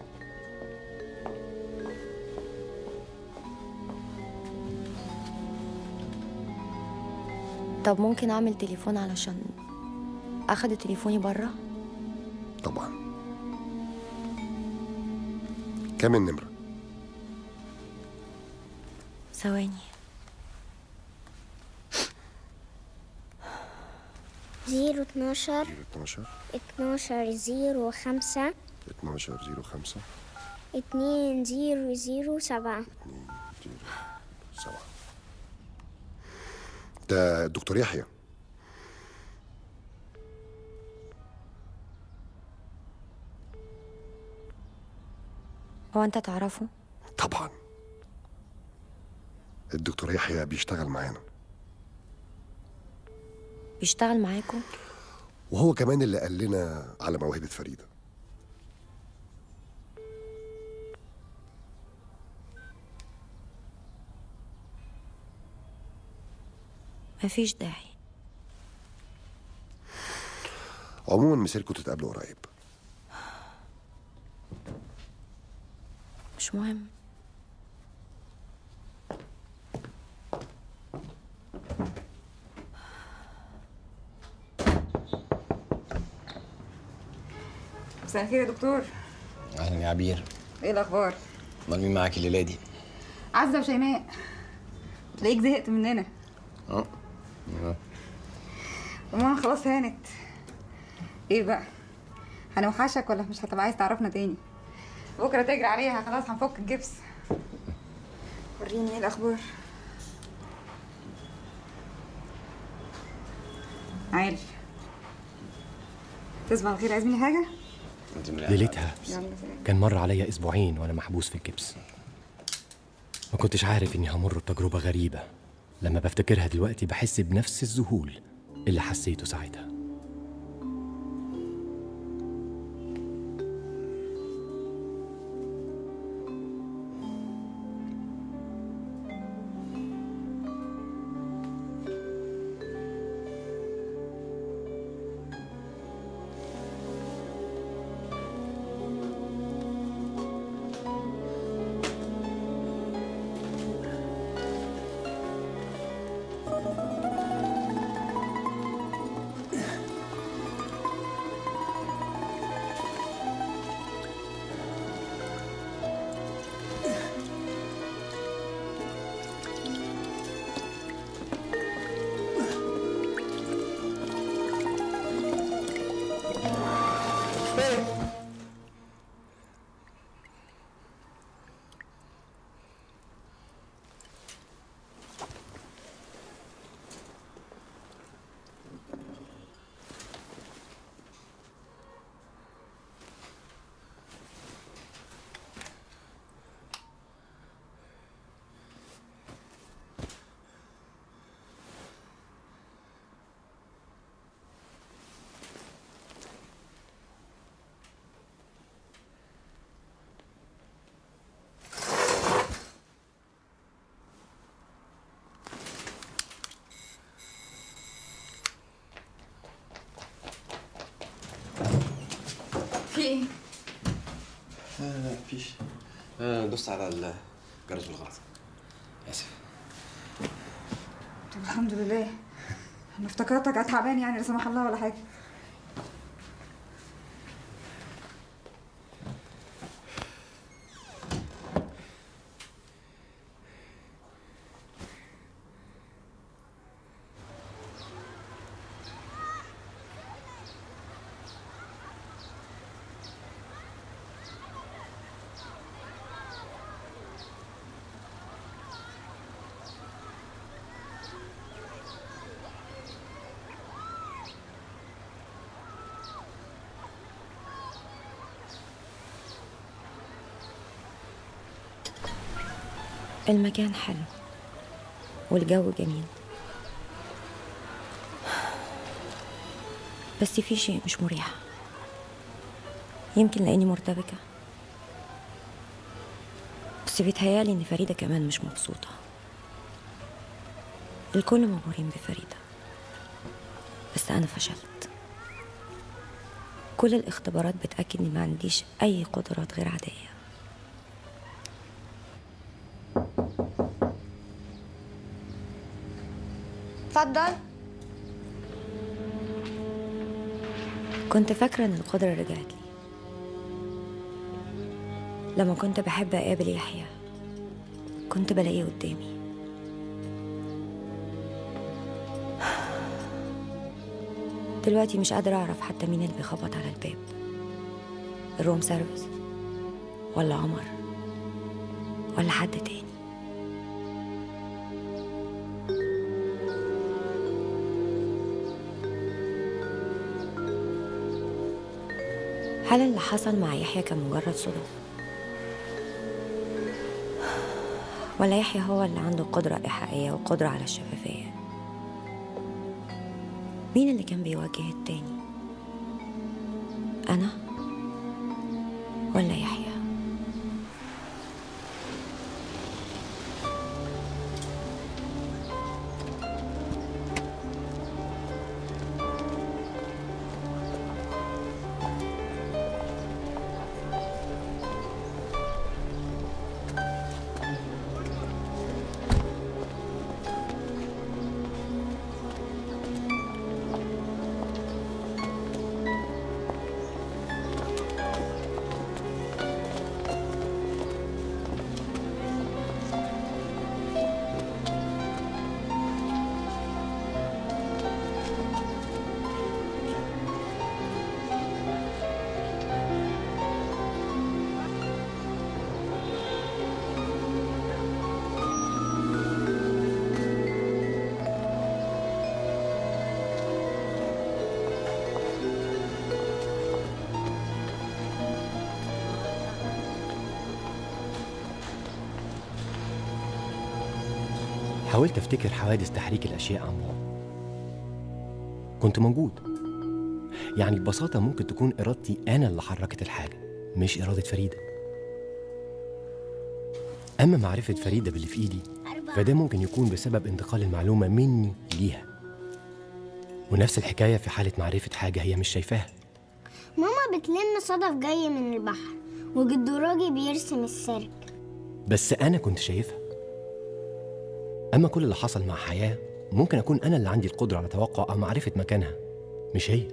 طب ممكن اعمل تليفون علشان اخد تليفوني بره طبعا كام النمره ثواني زيرو اتناشر 12 اتناشر زيرو خمسة 12 05 اتنين زيرو زيرو سبعة سبعة ده الدكتور يحيى هو انت تعرفه طبعا الدكتور يحيى بيشتغل معانا بيشتغل معاكم وهو كمان اللي قال لنا على موهبة فريدة مفيش داعي عموما مسيركم تتقابلوا قريب مش مهم مساء الخير يا دكتور اهلا يا عبير ايه الاخبار امال مين معاك الليله دي عزه وشيماء تلاقيك زهقت مننا اه وماما خلاص هانت ايه بقى هنوحشك ولا مش هتبقى عايز تعرفنا تاني بكره تجري عليها خلاص هنفك الجبس وريني ايه الاخبار عالي تصبح على خير عايز مني حاجه ليلتها يلا سلام كان مر عليا اسبوعين وانا محبوس في الجبس ما كنتش عارف اني همر بتجربه غريبه لما بفتكرها دلوقتي بحس بنفس الذهول اللي حسيته ساعتها Hey, ايه آه مفيش آه دوست على الجرس بالغلط اسف طب الحمد لله انا افتكرتك قاعد تعبان يعني لا سمح الله ولا حاجه المكان حلو والجو جميل بس في شيء مش مريح يمكن لاني مرتبكه بس بيتهيالي ان فريده كمان مش مبسوطه الكل مبهورين بفريده بس انا فشلت كل الاختبارات بتاكد اني ما عنديش اي قدرات غير عاديه اتفضل كنت فاكرة إن القدرة رجعت لي لما كنت بحب أقابل يحيى كنت بلاقيه قدامي دلوقتي مش قادرة أعرف حتى مين اللي بيخبط على الباب الروم سيرفيس ولا عمر ولا حد تاني هل اللي حصل مع يحيى كان مجرد صدف ولا يحيى هو اللي عنده قدرة إيحائية وقدرة على الشفافية مين اللي كان بيواجه التاني أنا ولا يحيى حاولت افتكر حوادث تحريك الاشياء عن بعد كنت موجود يعني ببساطه ممكن تكون ارادتي انا اللي حركت الحاجه مش اراده فريده اما معرفه فريده باللي في ايدي فده ممكن يكون بسبب انتقال المعلومه مني ليها ونفس الحكايه في حاله معرفه حاجه هي مش شايفاها ماما بتلم صدف جاي من البحر وجدو راجي بيرسم السيرك بس انا كنت شايفها اما كل اللي حصل مع حياه ممكن اكون انا اللي عندي القدره على توقع او معرفه مكانها مش هي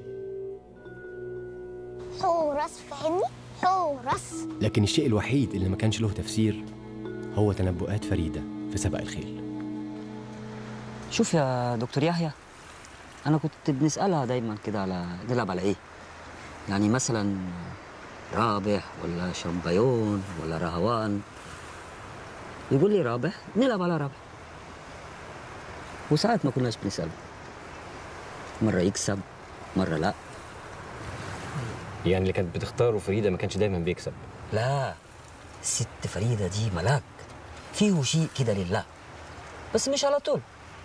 حورس فاهمني حورس لكن الشيء الوحيد اللي ما كانش له تفسير هو تنبؤات فريده في سبق الخيل شوف يا دكتور يحيى انا كنت بنسالها دايما كده على نلعب على ايه يعني مثلا رابح ولا شامبيون ولا رهوان يقول لي رابح نلعب على رابح وساعات ما كناش بنسأله مرة يكسب مرة لا يعني اللي كانت بتختاره فريده ما كانش دايما بيكسب لا الست فريدة دي ملاك فيه شيء كده لله بس مش على طول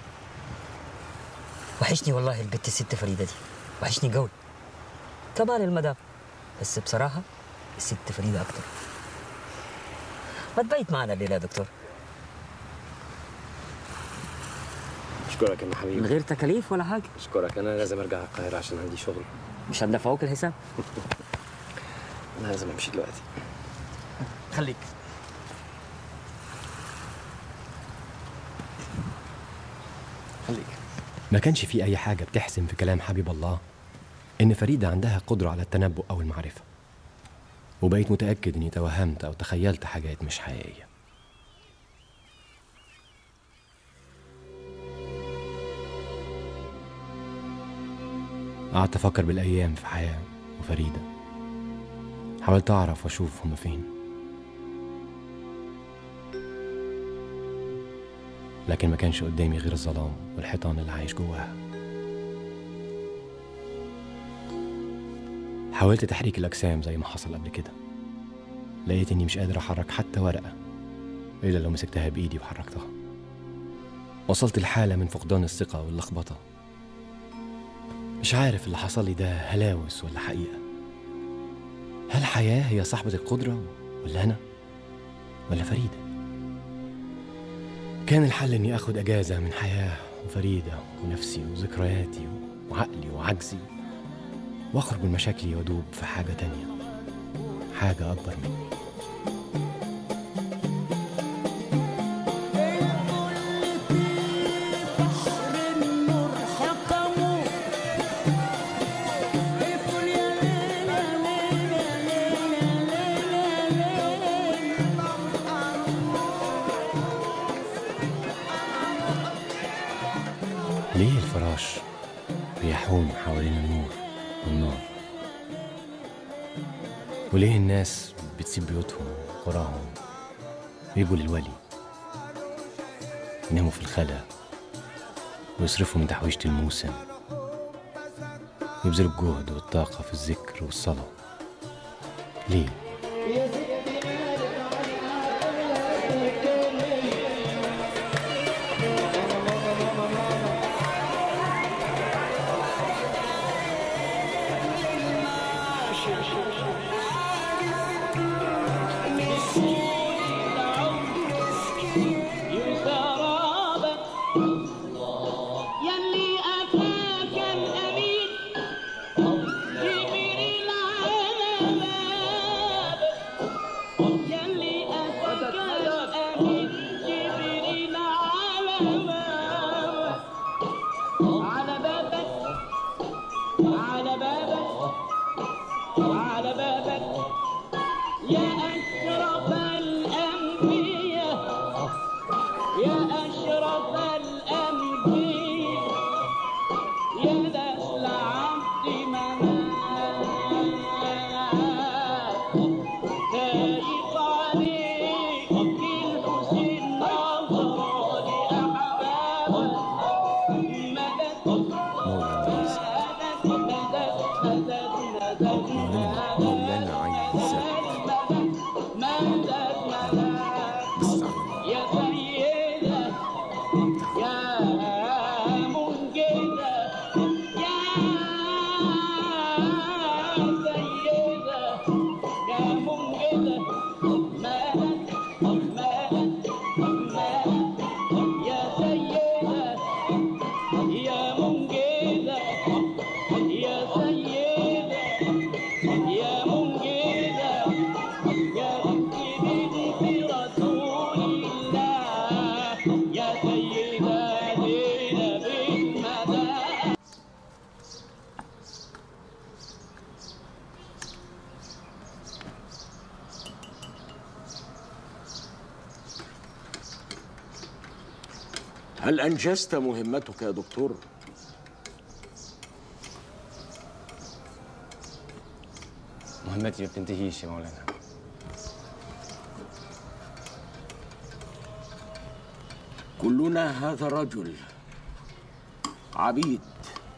وحشني والله البت الست فريدة دي وحشني قوي كمان المدام بس بصراحة الست فريدة أكتر ما تبيت معنا الليلة يا دكتور اشكرك يا حبيبي من غير تكاليف ولا حاجة اشكرك انا لازم ارجع القاهره عشان عندي شغل مش هندفعوك الحساب انا لازم امشي دلوقتي خليك خليك ما كانش في أي حاجة بتحسم في كلام حبيب الله إن فريدة عندها قدرة على التنبؤ أو المعرفة وبقيت متأكد إني توهمت أو تخيلت حاجات مش حقيقية قعدت أفكر بالأيام في حياة وفريدة حاولت أعرف وأشوف هما فين لكن ما كانش قدامي غير الظلام والحيطان اللي عايش جواها حاولت تحريك الأجسام زي ما حصل قبل كده لقيت إني مش قادر أحرك حتى ورقة إلا لو مسكتها بإيدي وحركتها وصلت لحالة من فقدان الثقة واللخبطة مش عارف اللي حصل لي ده هلاوس ولا حقيقة هل حياة هي صاحبة القدرة ولا أنا ولا فريدة كان الحل إني أخد أجازة من حياة وفريدة ونفسي وذكرياتي وعقلي وعجزي وأخرج من مشاكلي وأدوب في حاجة تانية حاجة أكبر مني ليه الفراش بيحوم حوالين النور والنار وليه الناس بتسيب بيوتهم وقراهم ويجوا للولي يناموا في الخلا ويصرفوا من تحويشة الموسم ويبذلوا الجهد والطاقة في الذكر والصلاة ليه؟ يلي أتاك الأمين جبريل على بابك يلي أتاك الأمين جبريل على بابك على بابك على بابك على بابك يا أشرف الأنبياء يا أشرف الأنبياء يا نسل عبد مناف خايف عليك الحسين نظر لأحبابك مدد مدد مدد مدد مولانا عين مدد مدد يا سيدة يا منجدة يا سيدة يا منجدة مالك مالك مالك يا سيدة يا منجدة يا سيدة يا منجدة يا سيدي رسول الله يا سيدة دينا بالمدى هل أنجزت مهمتك يا دكتور؟ مهمتي ما بتنتهيش يا مولانا كلنا هذا الرجل عبيد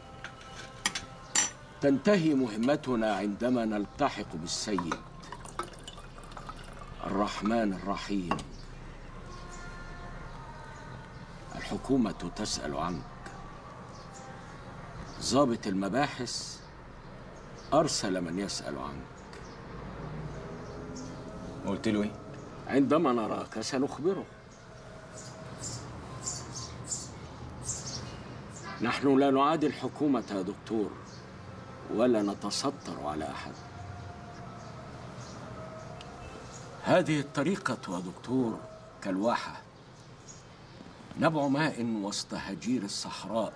تنتهي مهمتنا عندما نلتحق بالسيد الرحمن الرحيم الحكومة تسأل عنك ضابط المباحث أرسل من يسأل عنك قلت له ايه؟ عندما نراك سنخبره نحن لا نعادي الحكومة يا دكتور ولا نتستر على أحد هذه الطريقة يا دكتور كالواحة نبع ماء وسط هجير الصحراء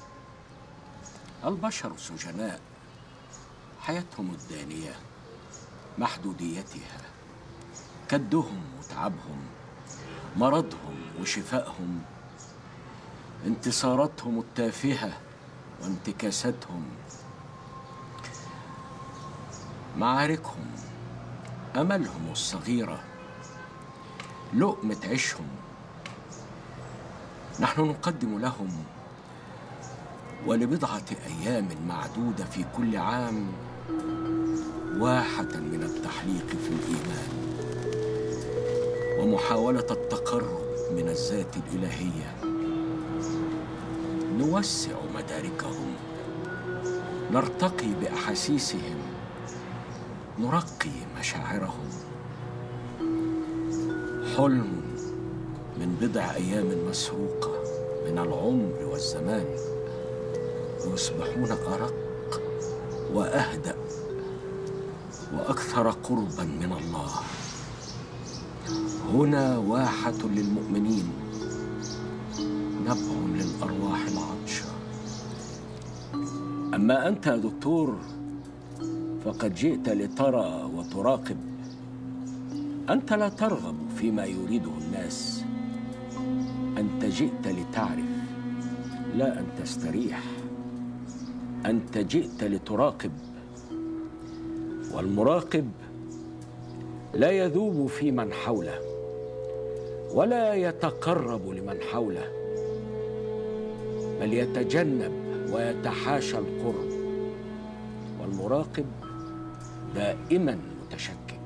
البشر سجناء حياتهم الدانية محدوديتها كدهم وتعبهم مرضهم وشفائهم انتصاراتهم التافهة وانتكاساتهم معاركهم أملهم الصغيرة لقمة عيشهم نحن نقدم لهم ولبضعة أيام معدودة في كل عام واحة من التحليق في الإيمان ومحاولة التقرب من الذات الإلهية نوسع مداركهم نرتقي بأحاسيسهم نرقي مشاعرهم حلم من بضع أيام مسروقة من العمر والزمان يصبحون أرق وأهدأ وأكثر قربا من الله هنا واحة للمؤمنين نبع للأرواح العطشة أما أنت يا دكتور فقد جئت لترى وتراقب أنت لا ترغب فيما يريده الناس أنت جئت لتعرف لا أن تستريح أنت جئت لتراقب والمراقب لا يذوب في من حوله ولا يتقرب لمن حوله بل يتجنب ويتحاشى القرب والمراقب دائما متشكك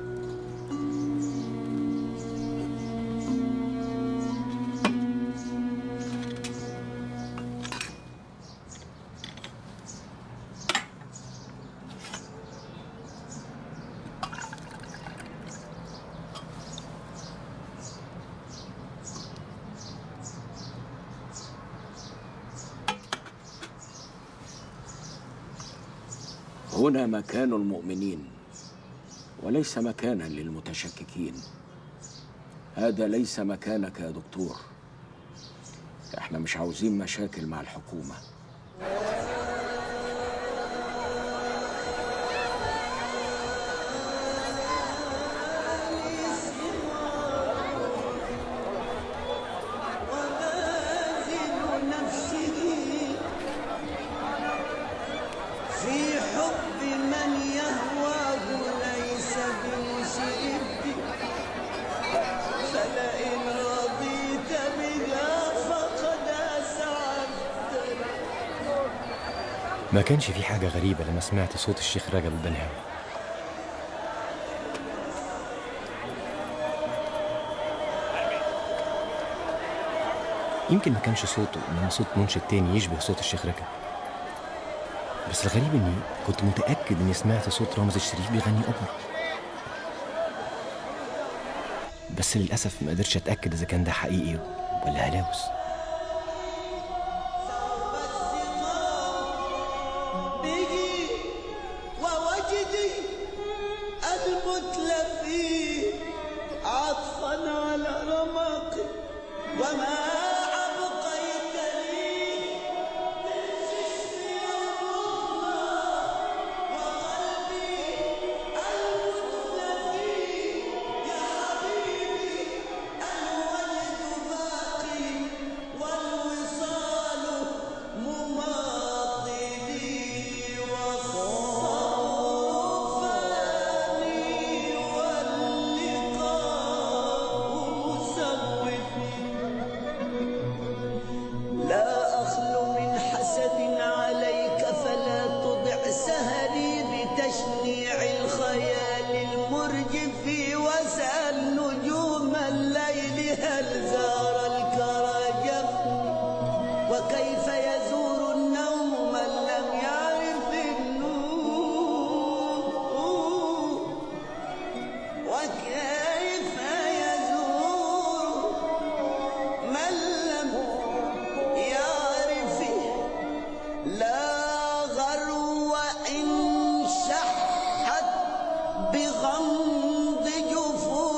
هنا مكان المؤمنين وليس مكانا للمتشككين هذا ليس مكانك يا دكتور احنا مش عاوزين مشاكل مع الحكومه في حب من يهواه ليس بمشد فلئن رضيت بها فقد أسعدت ما كانش في حاجة غريبة لما سمعت صوت الشيخ رجب البنهاوي يمكن ما كانش صوته انما صوت منشد تاني يشبه صوت الشيخ رجب بس الغريب اني كنت متأكد اني سمعت صوت رامز الشريف بيغني اوبرا بس للأسف ما قدرتش أتأكد إذا كان ده حقيقي ولا هلاوس به ووجدي المتلفي عطفا على رمقي وما أبقيتني والوصال مماطلي وصوفاني واللقاء مسوفي لا أخلو من حسد عليك فلا تضع سهري بتشنيع الخيال المرجف واسأل نجوم الليل هل زار الكرى جفني وكيف يزور النوم من لم يعرف النور وكيف يزور من لم يعرف لا غرو إن شحت بغمض جفون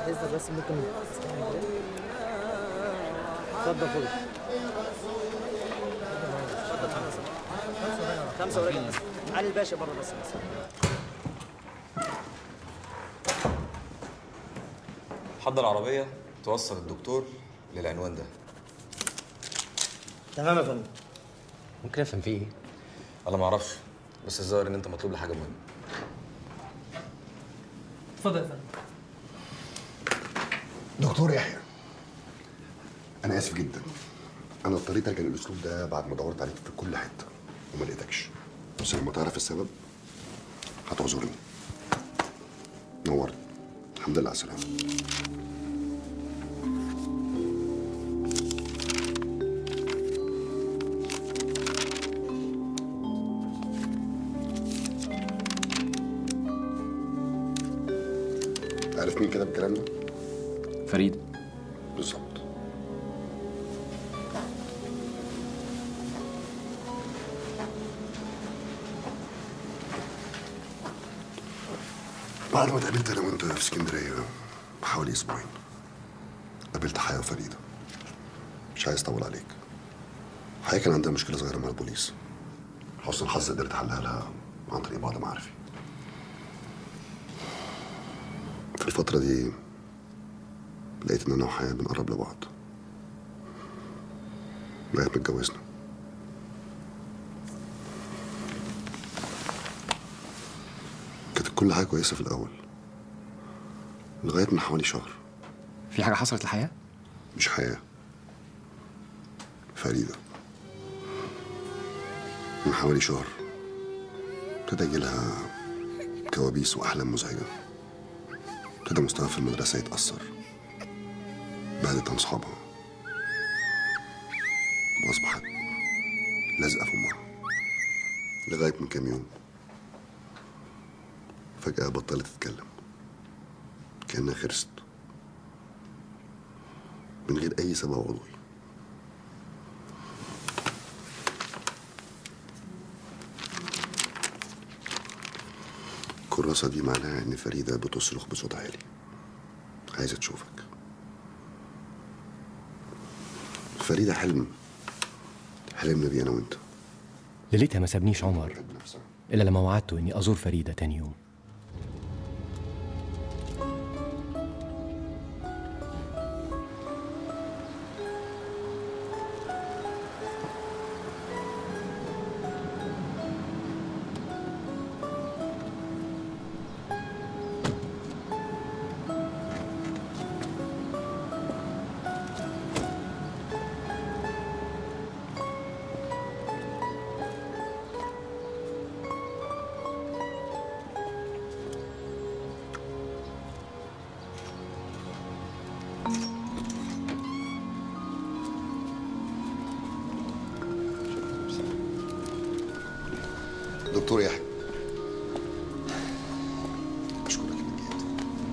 اذنك بس ممكن تستنى كده اتفضل خد خمسة وراجع بس علي الباشا بره بس بس حضر عربية توصل الدكتور للعنوان ده تمام يا فندم ممكن افهم فيه ايه؟ انا ما اعرفش بس الظاهر ان انت مطلوب لحاجة مهمة اتفضل يا فندم دكتور يحيى انا اسف جدا انا اضطريت الجا الاسلوب ده بعد ما دورت عليك في كل حته وما لقيتكش بس لما تعرف السبب هتعذرني نورت الحمد لله على السلامه عارف مين كتب الكلام ده؟ فريد بالظبط بعد ما اتقابلت انا وانت في اسكندريه بحوالي اسبوعين قابلت حياه وفريده مش عايز اطول عليك حياه كان عندها مشكله صغيره مع البوليس حسن الحظ قدرت احلها لها عن طريق بعض معارفي في الفتره دي لقيت ان انا وحياه بنقرب لبعض لغايه ما اتجوزنا كانت كل حاجه كويسه في الاول لغايه من حوالي شهر في حاجه حصلت لحياه مش حياه فريده من حوالي شهر ابتدى يجيلها كوابيس واحلام مزعجه ابتدى مستواها في المدرسه يتاثر بعدت عن صحابها واصبحت لازقه في امها لغايه من كام يوم فجاه بطلت تتكلم كانها خرست من غير اي سبب عضوي الكراسة دي معناها إن فريدة بتصرخ بصوت عالي عايزة تشوفك فريدة حلم حلمنا بيه أنا وأنت ليلتها ما سابنيش عمر إلا لما وعدته إني أزور فريدة تاني يوم دكتور يحيى أشكرك من جهتي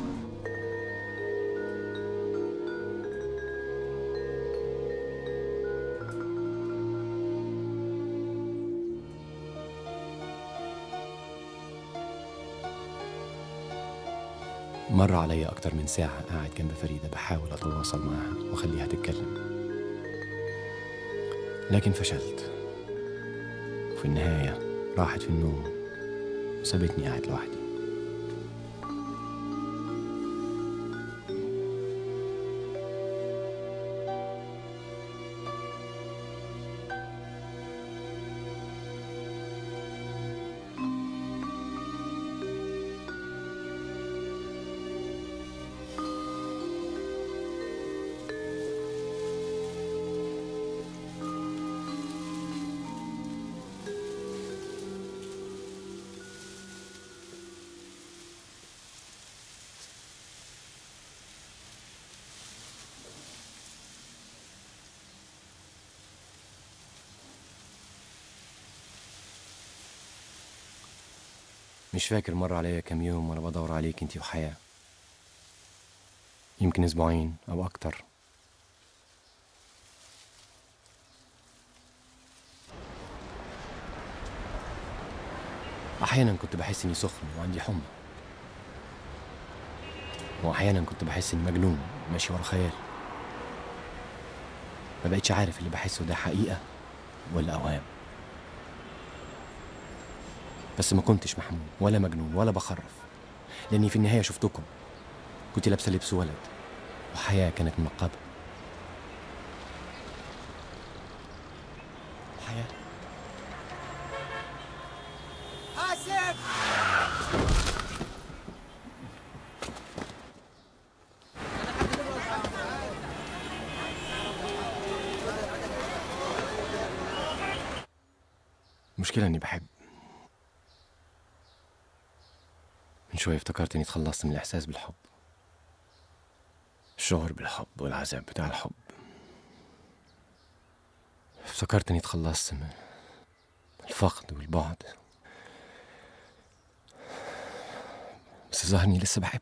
مر عليا أكتر من ساعة قاعد جنب فريدة بحاول أتواصل معاها وأخليها تتكلم لكن فشلت وفي النهاية راحت في النوم وسابتني قاعد لوحدي مش فاكر مر عليا كام يوم وأنا بدور عليك أنتي وحياة يمكن أسبوعين أو أكتر أحيانا كنت بحس إني سخن وعندي حمى وأحيانا كنت بحس إني مجنون ماشي ورا خيال ما بقتش عارف اللي بحسه ده حقيقة ولا أوهام بس ما كنتش محمود ولا مجنون ولا بخرف لأني في النهاية شفتكم كنت لابسة لبس ولد وحياة كانت منقبة حياة حاسب المشكلة إني بحب من شوية افتكرت إني اتخلصت من الإحساس بالحب الشعور بالحب والعذاب بتاع الحب افتكرت إني اتخلصت من الفقد والبعد بس ظهر إني لسه بحب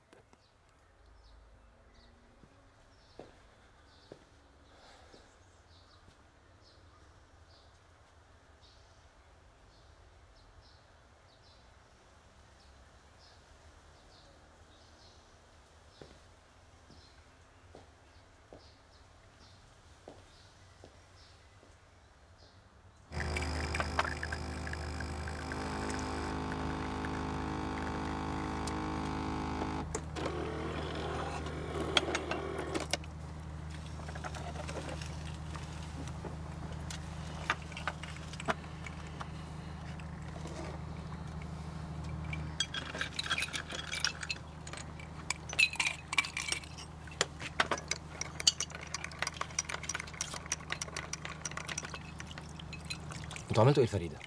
انتوا عملتوا ايه لفريده؟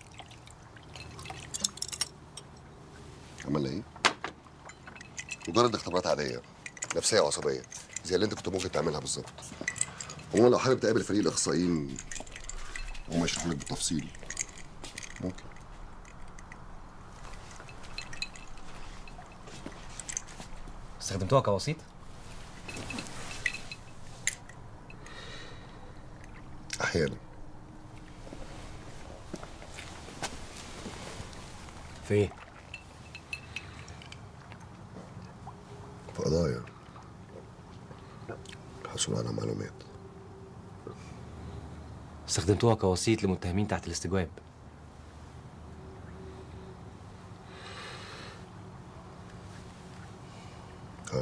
عملنا ايه؟ مجرد اختبارات عادية نفسية وعصبية زي اللي انت كنت ممكن تعملها بالظبط عموما لو حابب تقابل فريق الاخصائيين هم يشرحوا لك بالتفصيل ممكن استخدمتوها كوسيط؟ احيانا في ايه؟ في قضايا حصول على معلومات استخدمتوها كوسيط لمتهمين تحت الاستجواب اه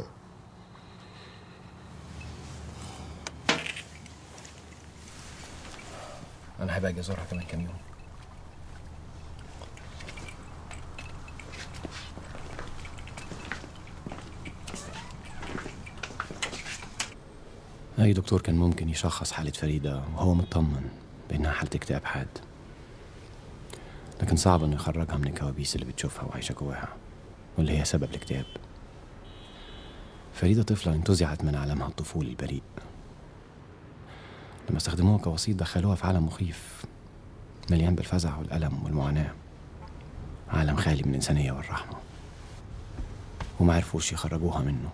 انا هبقى اجي ازورها كمان كام يوم اي دكتور كان ممكن يشخص حالة فريدة وهو مطمن بانها حالة اكتئاب حاد لكن صعب انه يخرجها من الكوابيس اللي بتشوفها وعايشة جواها واللي هي سبب الاكتئاب فريدة طفلة انتزعت من عالمها الطفولي البريء لما استخدموها كوسيط دخلوها في عالم مخيف مليان بالفزع والألم والمعاناة عالم خالي من الإنسانية والرحمة وما عرفوش يخرجوها منه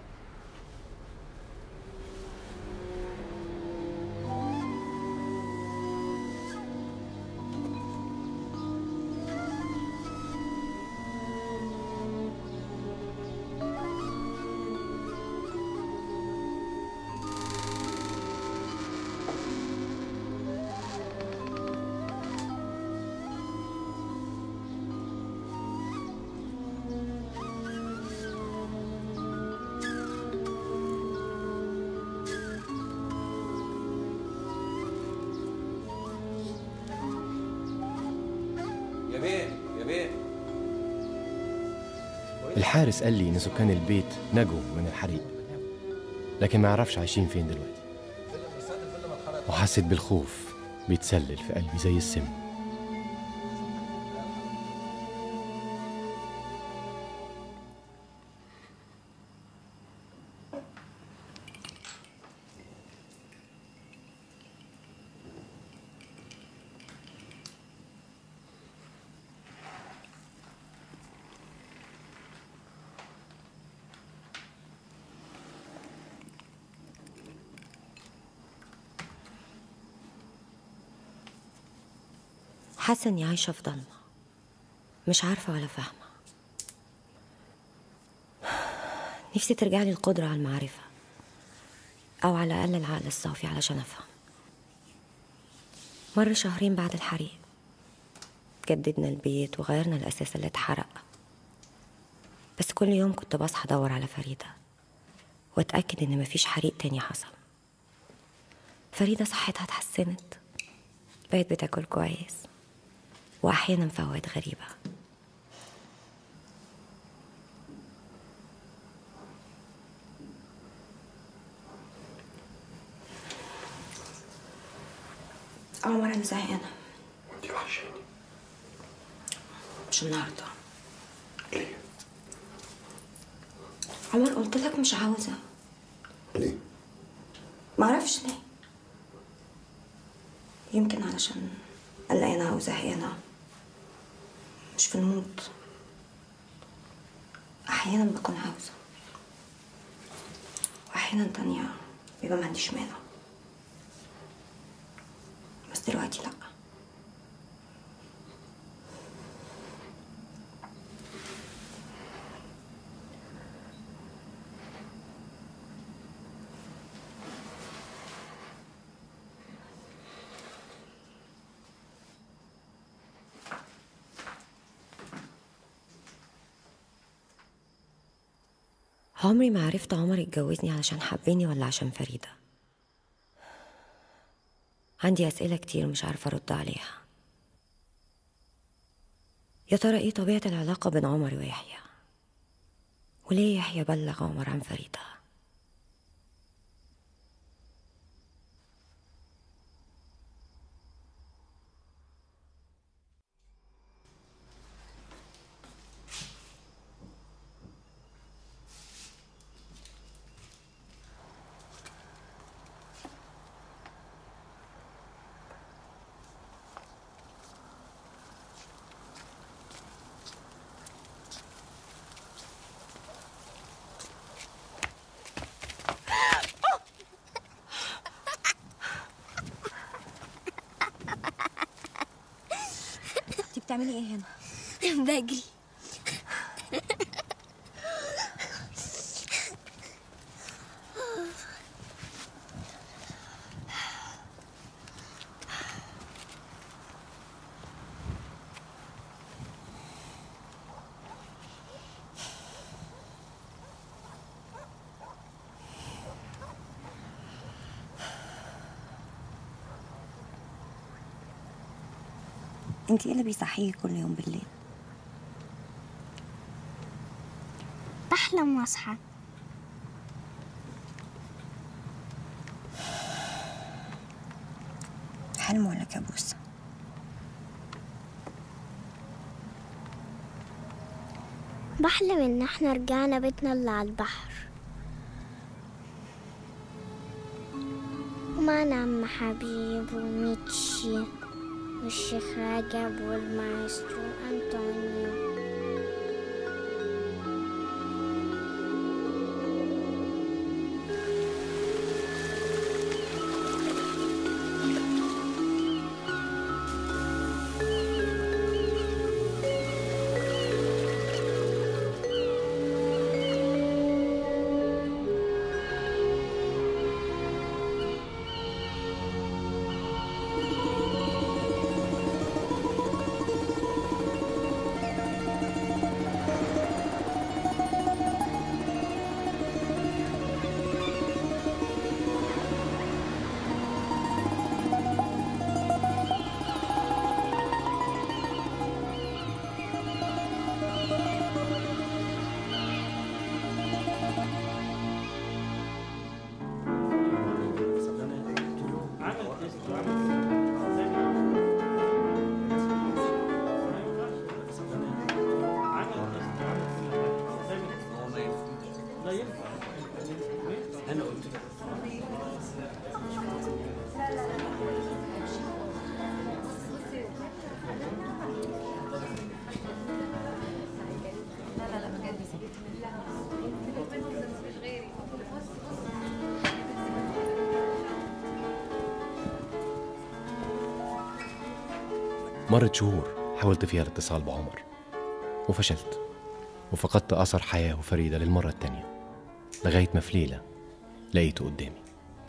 يا بيه يا بيه الحارس قال لي إن سكان البيت نجوا من الحريق لكن ما يعرفش عايشين فين دلوقتي وحسيت بالخوف بيتسلل في قلبي زي السم حاسة إني عايشة في ضلمة مش عارفة ولا فاهمة نفسي ترجع لي القدرة على المعرفة أو على الأقل العقل الصافي علشان أفهم مر شهرين بعد الحريق جددنا البيت وغيرنا الأساس اللي اتحرق بس كل يوم كنت بصحى أدور على فريدة وأتأكد إن مفيش حريق تاني حصل فريدة صحتها اتحسنت بقت بتاكل كويس وأحيانا فوات غريبة عمر أنا زهقانة انت وحشاني مش النهاردة عمر قلت لك مش عاوزة ليه؟ معرفش ليه يمكن علشان قلقانة أو زهقانة مش في المود أحيانا بكون عاوزة وأحيانا تانية بيبقى ما عنديش مانع بس دلوقتي لأ عمري ما عرفت عمر يتجوزني علشان حبني ولا عشان فريدة عندي أسئلة كتير مش عارفة أرد عليها يا ترى إيه طبيعة العلاقة بين عمر ويحيى وليه يحيى بلغ عمر عن فريدة انت بتعملي ايه هنا؟ بجري انت ايه اللي بيصحيك كل يوم بالليل بحلم واصحى حلم ولا كابوس بحلم ان احنا رجعنا بيتنا اللي على البحر ومعنا عم حبيب وميتشي والشيخ رجب والمايسترو أنطونيو انا قلت مرت شهور حاولت فيها الاتصال بعمر وفشلت وفقدت أثر حياة وفريدة للمرة التانية لغاية ما في ليلة لقيته قدامي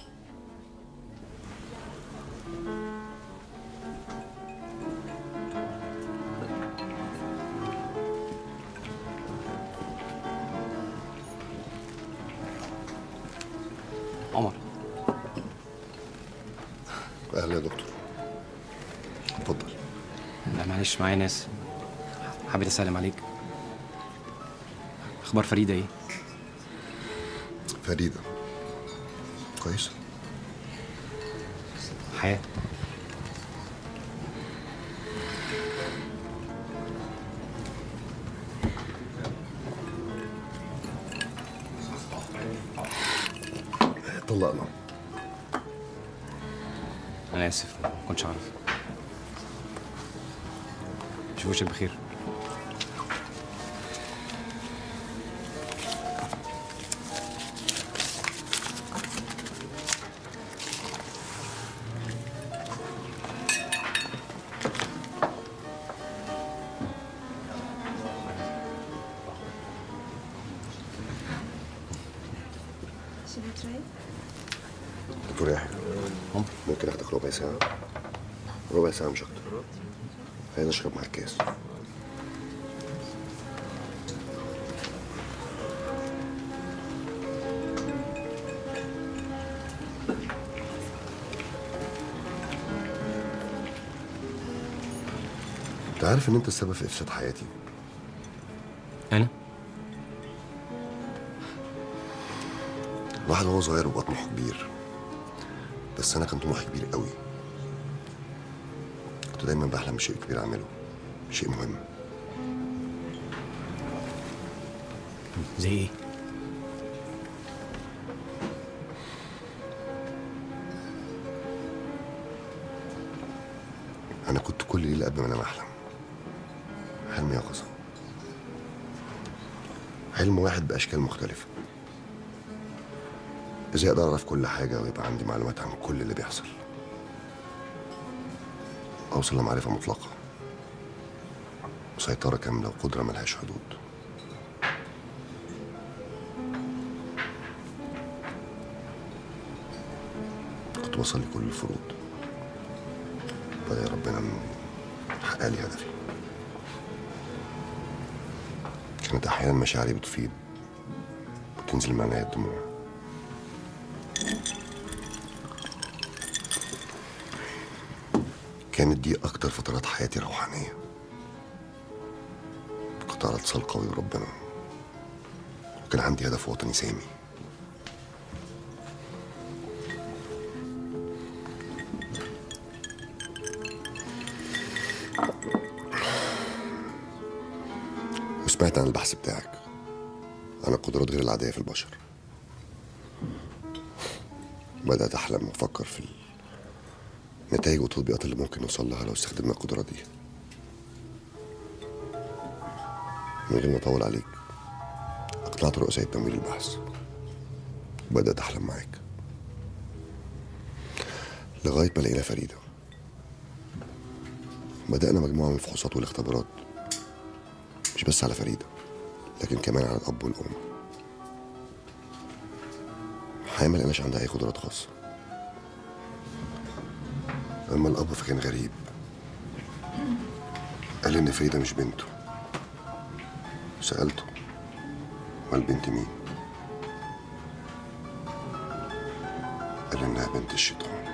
عمر اهلا يا دكتور اتفضل لا معلش معايا ناس حبيت اسلم عليك اخبار فريده ايه فريده كويس حياه طلقنا انا اسف ما كنتش اعرف شوف وشك بخير دكتور يحيى ممكن اخدك ربع ساعة ربع ساعة مش أكتر عايز أشرب معاك كاس أنت عارف إن أنت السبب في إفساد حياتي أنا؟ الواحد وهو صغير وبقى طموحه كبير بس أنا كان طموحي كبير قوي كنت دايما بحلم بشيء كبير أعمله شيء مهم زي ايه؟ أنا كنت كل ليلة قبل ما أنام أحلم حلم يقظة حلم واحد بأشكال مختلفة إزاي أقدر أعرف كل حاجة ويبقى عندي معلومات عن كل اللي بيحصل أوصل لمعرفة مطلقة وسيطرة كاملة وقدرة ملهاش حدود كنت بصلي كل الفروض بدأ ربنا إنه حقق لي هدفي كانت أحيانا مشاعري بتفيض وتنزل من عينيا الدموع كانت دي أكتر فترات حياتي روحانية كنت على اتصال قوي بربنا وكان عندي هدف وطني سامي وسمعت عن البحث بتاعك عن القدرات غير العادية في البشر بدأت أحلم وأفكر في النتائج والتطبيقات اللي ممكن نوصل لها لو استخدمنا القدرات دي من غير ما أطول عليك أقنعت رؤساء تمويل البحث وبدأت أحلم معاك لغاية ما لقينا فريدة بدأنا مجموعة من الفحوصات والاختبارات مش بس على فريدة لكن كمان على الأب والأم حياة ما لقيناش عندها أي قدرات خاصة أما الأب فكان غريب قال إن فريدة مش بنته سألته والبنت مين؟ قال إنها بنت الشيطان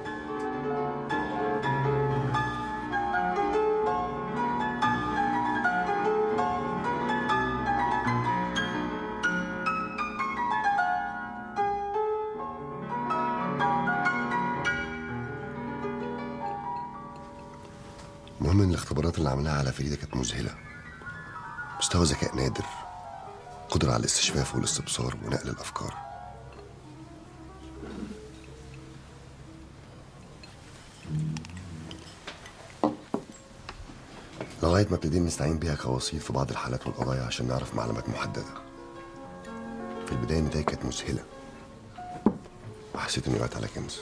المهم ان الاختبارات اللي عملها على فريده كانت مذهله مستوى ذكاء نادر قدرة على الاستشفاف والاستبصار ونقل الأفكار لغاية ما ابتدينا نستعين بيها كوسيط في بعض الحالات والقضايا عشان نعرف معلومات محددة في البداية النتائج كانت مذهلة وحسيت إني وقعت على كنز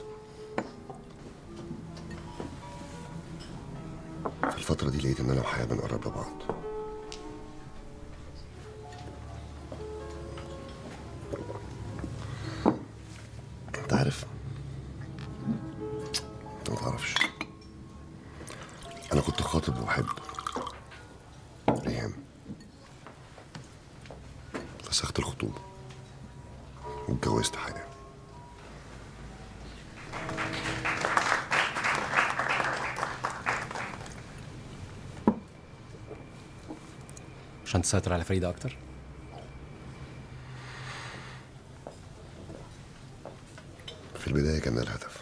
في الفترة دي لقيت إن أنا وحياة بنقرب لبعض عارف انت ما تعرفش انا كنت خاطب وبحب ريهام فسخت الخطوبة واتجوزت حاجة عشان تسيطر على فريدة أكتر في البداية كان ده الهدف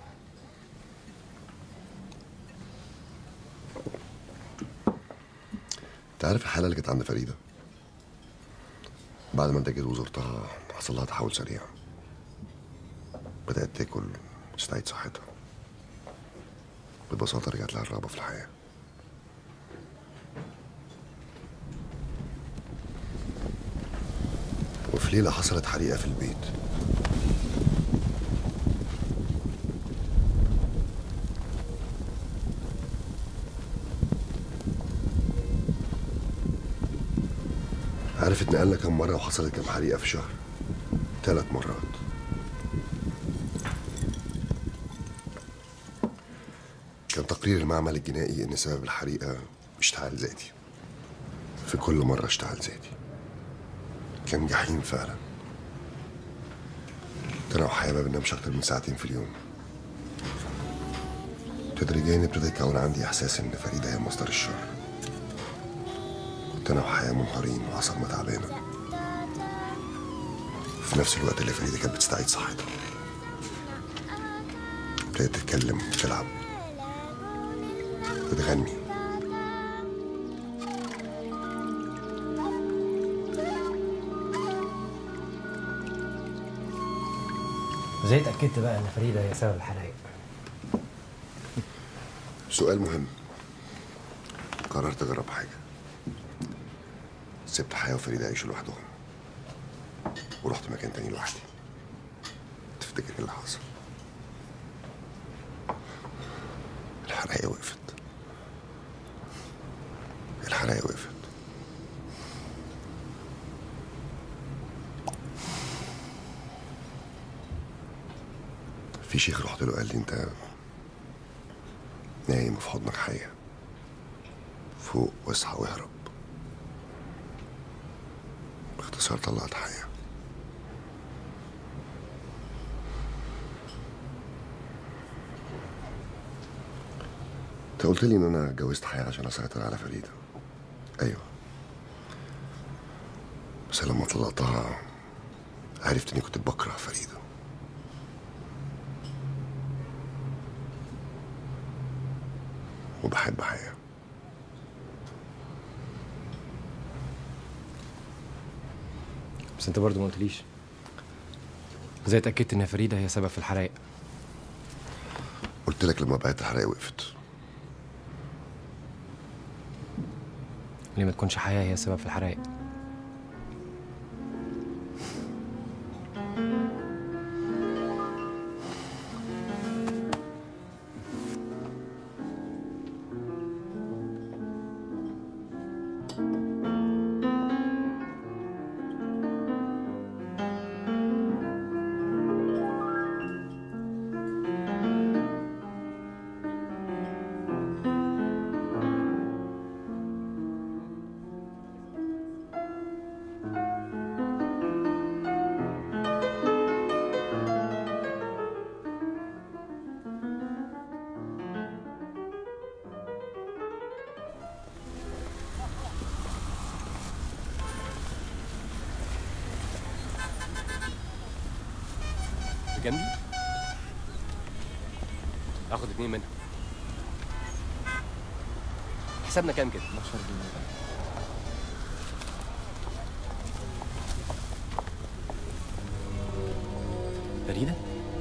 انت عارف الحالة اللي كانت عند فريدة بعد ما انت جيت وزرتها حصل لها تحول سريع بدأت تاكل وتستعيد صحتها ببساطة رجعت لها الرغبة في الحياة وفي ليلة حصلت حريقة في البيت عارف اتنقلنا كم مرة وحصلت كم حريقة في شهر؟ ثلاث مرات كان تقرير المعمل الجنائي إن سبب الحريقة اشتعال ذاتي في كل مرة اشتعال ذاتي كان جحيم فعلا كنت أنا وحياة ما بننامش أكتر من ساعتين في اليوم تدريجيا ابتدى يكون عندي إحساس إن فريدة هي مصدر الشر كنت أنا وحياة منهارين وأعصابنا تعبانة في نفس الوقت اللي فريدة كانت بتستعيد صحتها ابتدت تتكلم وتلعب وتغني ازاي اتأكدت بقى إن فريدة هي سبب الحرائق؟ سؤال مهم قررت أجرب حاجة سبت حياة وفريدة يعيشوا لوحدهم ورحت مكان تاني لوحدي تفتكر ايه اللي حصل؟ الحرايق وقفت الحرايق وقفت في شيخ رحت له قال لي انت نايم في حضنك حية فوق واصحى واهرب باختصار طلعت حية انت قلت لي ان انا اتجوزت حياة عشان اسيطر على فريدة ايوه بس لما طلقتها عرفت اني كنت بكره فريدة وبحب حياة بس أنت برضو ما قلتليش ازاي اتأكدت إن فريدة هي سبب في الحرائق؟ قلت لك لما بقيت الحرائق وقفت ليه ما تكونش حياة هي السبب في الحرائق؟ جنبي اخد اتنين منها حسابنا كام كده 12 جنيه فريدة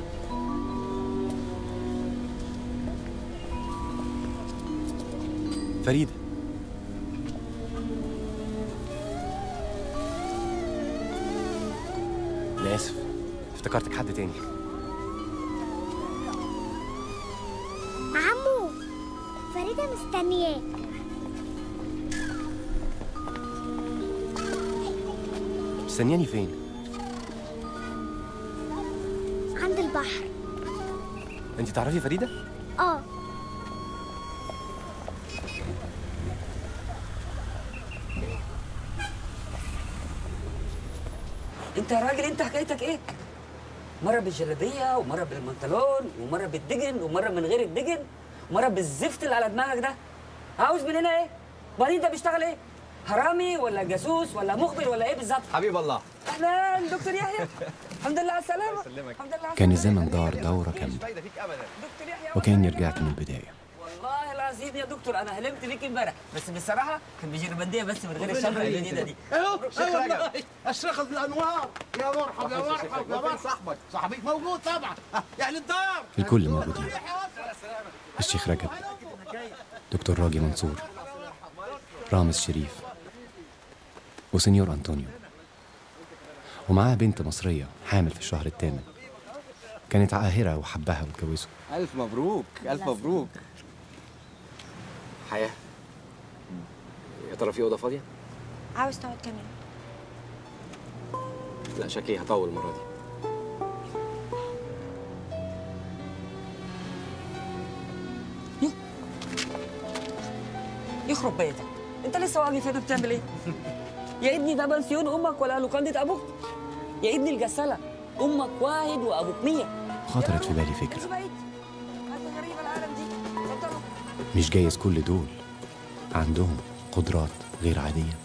فريدة أنا آسف افتكرتك حد تاني عمو فريدة مستنياك مستنياني فين؟ عند البحر البحر انت تعرفي فريده اه انت يا راجل انت حكايتك ايه؟ مرة بالجلابية ومرة بالبنطلون ومرة بالدجن ومرة من غير الدجن ومرة بالزفت اللي على دماغك ده عاوز مننا ايه؟ بعدين انت بيشتغل ايه؟ حرامي ولا جاسوس ولا مخبر ولا ايه بالظبط؟ حبيب الله اهلا دكتور يحيى الحمد لله على السلامة الحمد لله على كان السلامة. الزمن دار دورة كاملة فايدة فيك ابدا وكأني رجعت من البداية والله العظيم يا دكتور انا حلمت بيك امبارح بس بصراحه كان بجربنديه بس من غير الشمعة الجديده دي اهو شيخ اهو رجب. والله اشرقت الانوار يا مرحب يا مرحبا، مرحب يا وفين مرحب صاحبك صاحبك موجود طبعا آه، يا اهل الدار الكل موجودين الشيخ رجب دكتور راجي منصور رامز شريف وسنيور أنطونيو ومعاه بنت مصرية حامل في الشهر الثامن كانت عاهرة وحبها واتجوزوا الف مبروك الف مبروك حياه يا ترى في اوضه فاضيه عاوز تقعد كمان لا شكلي هطول المره دي يخرب بيتك انت لسه واقف هنا بتعمل ايه؟ يا ابني ده بنسيون امك ولا لوكاندة ابوك يا ابني الجسالة امك واحد وابوك مية خطرت في بالي فكرة مش بعيد حاجة غريبة العالم دي اتفضلوا مش جايز كل دول عندهم قدرات غير عادية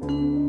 Thank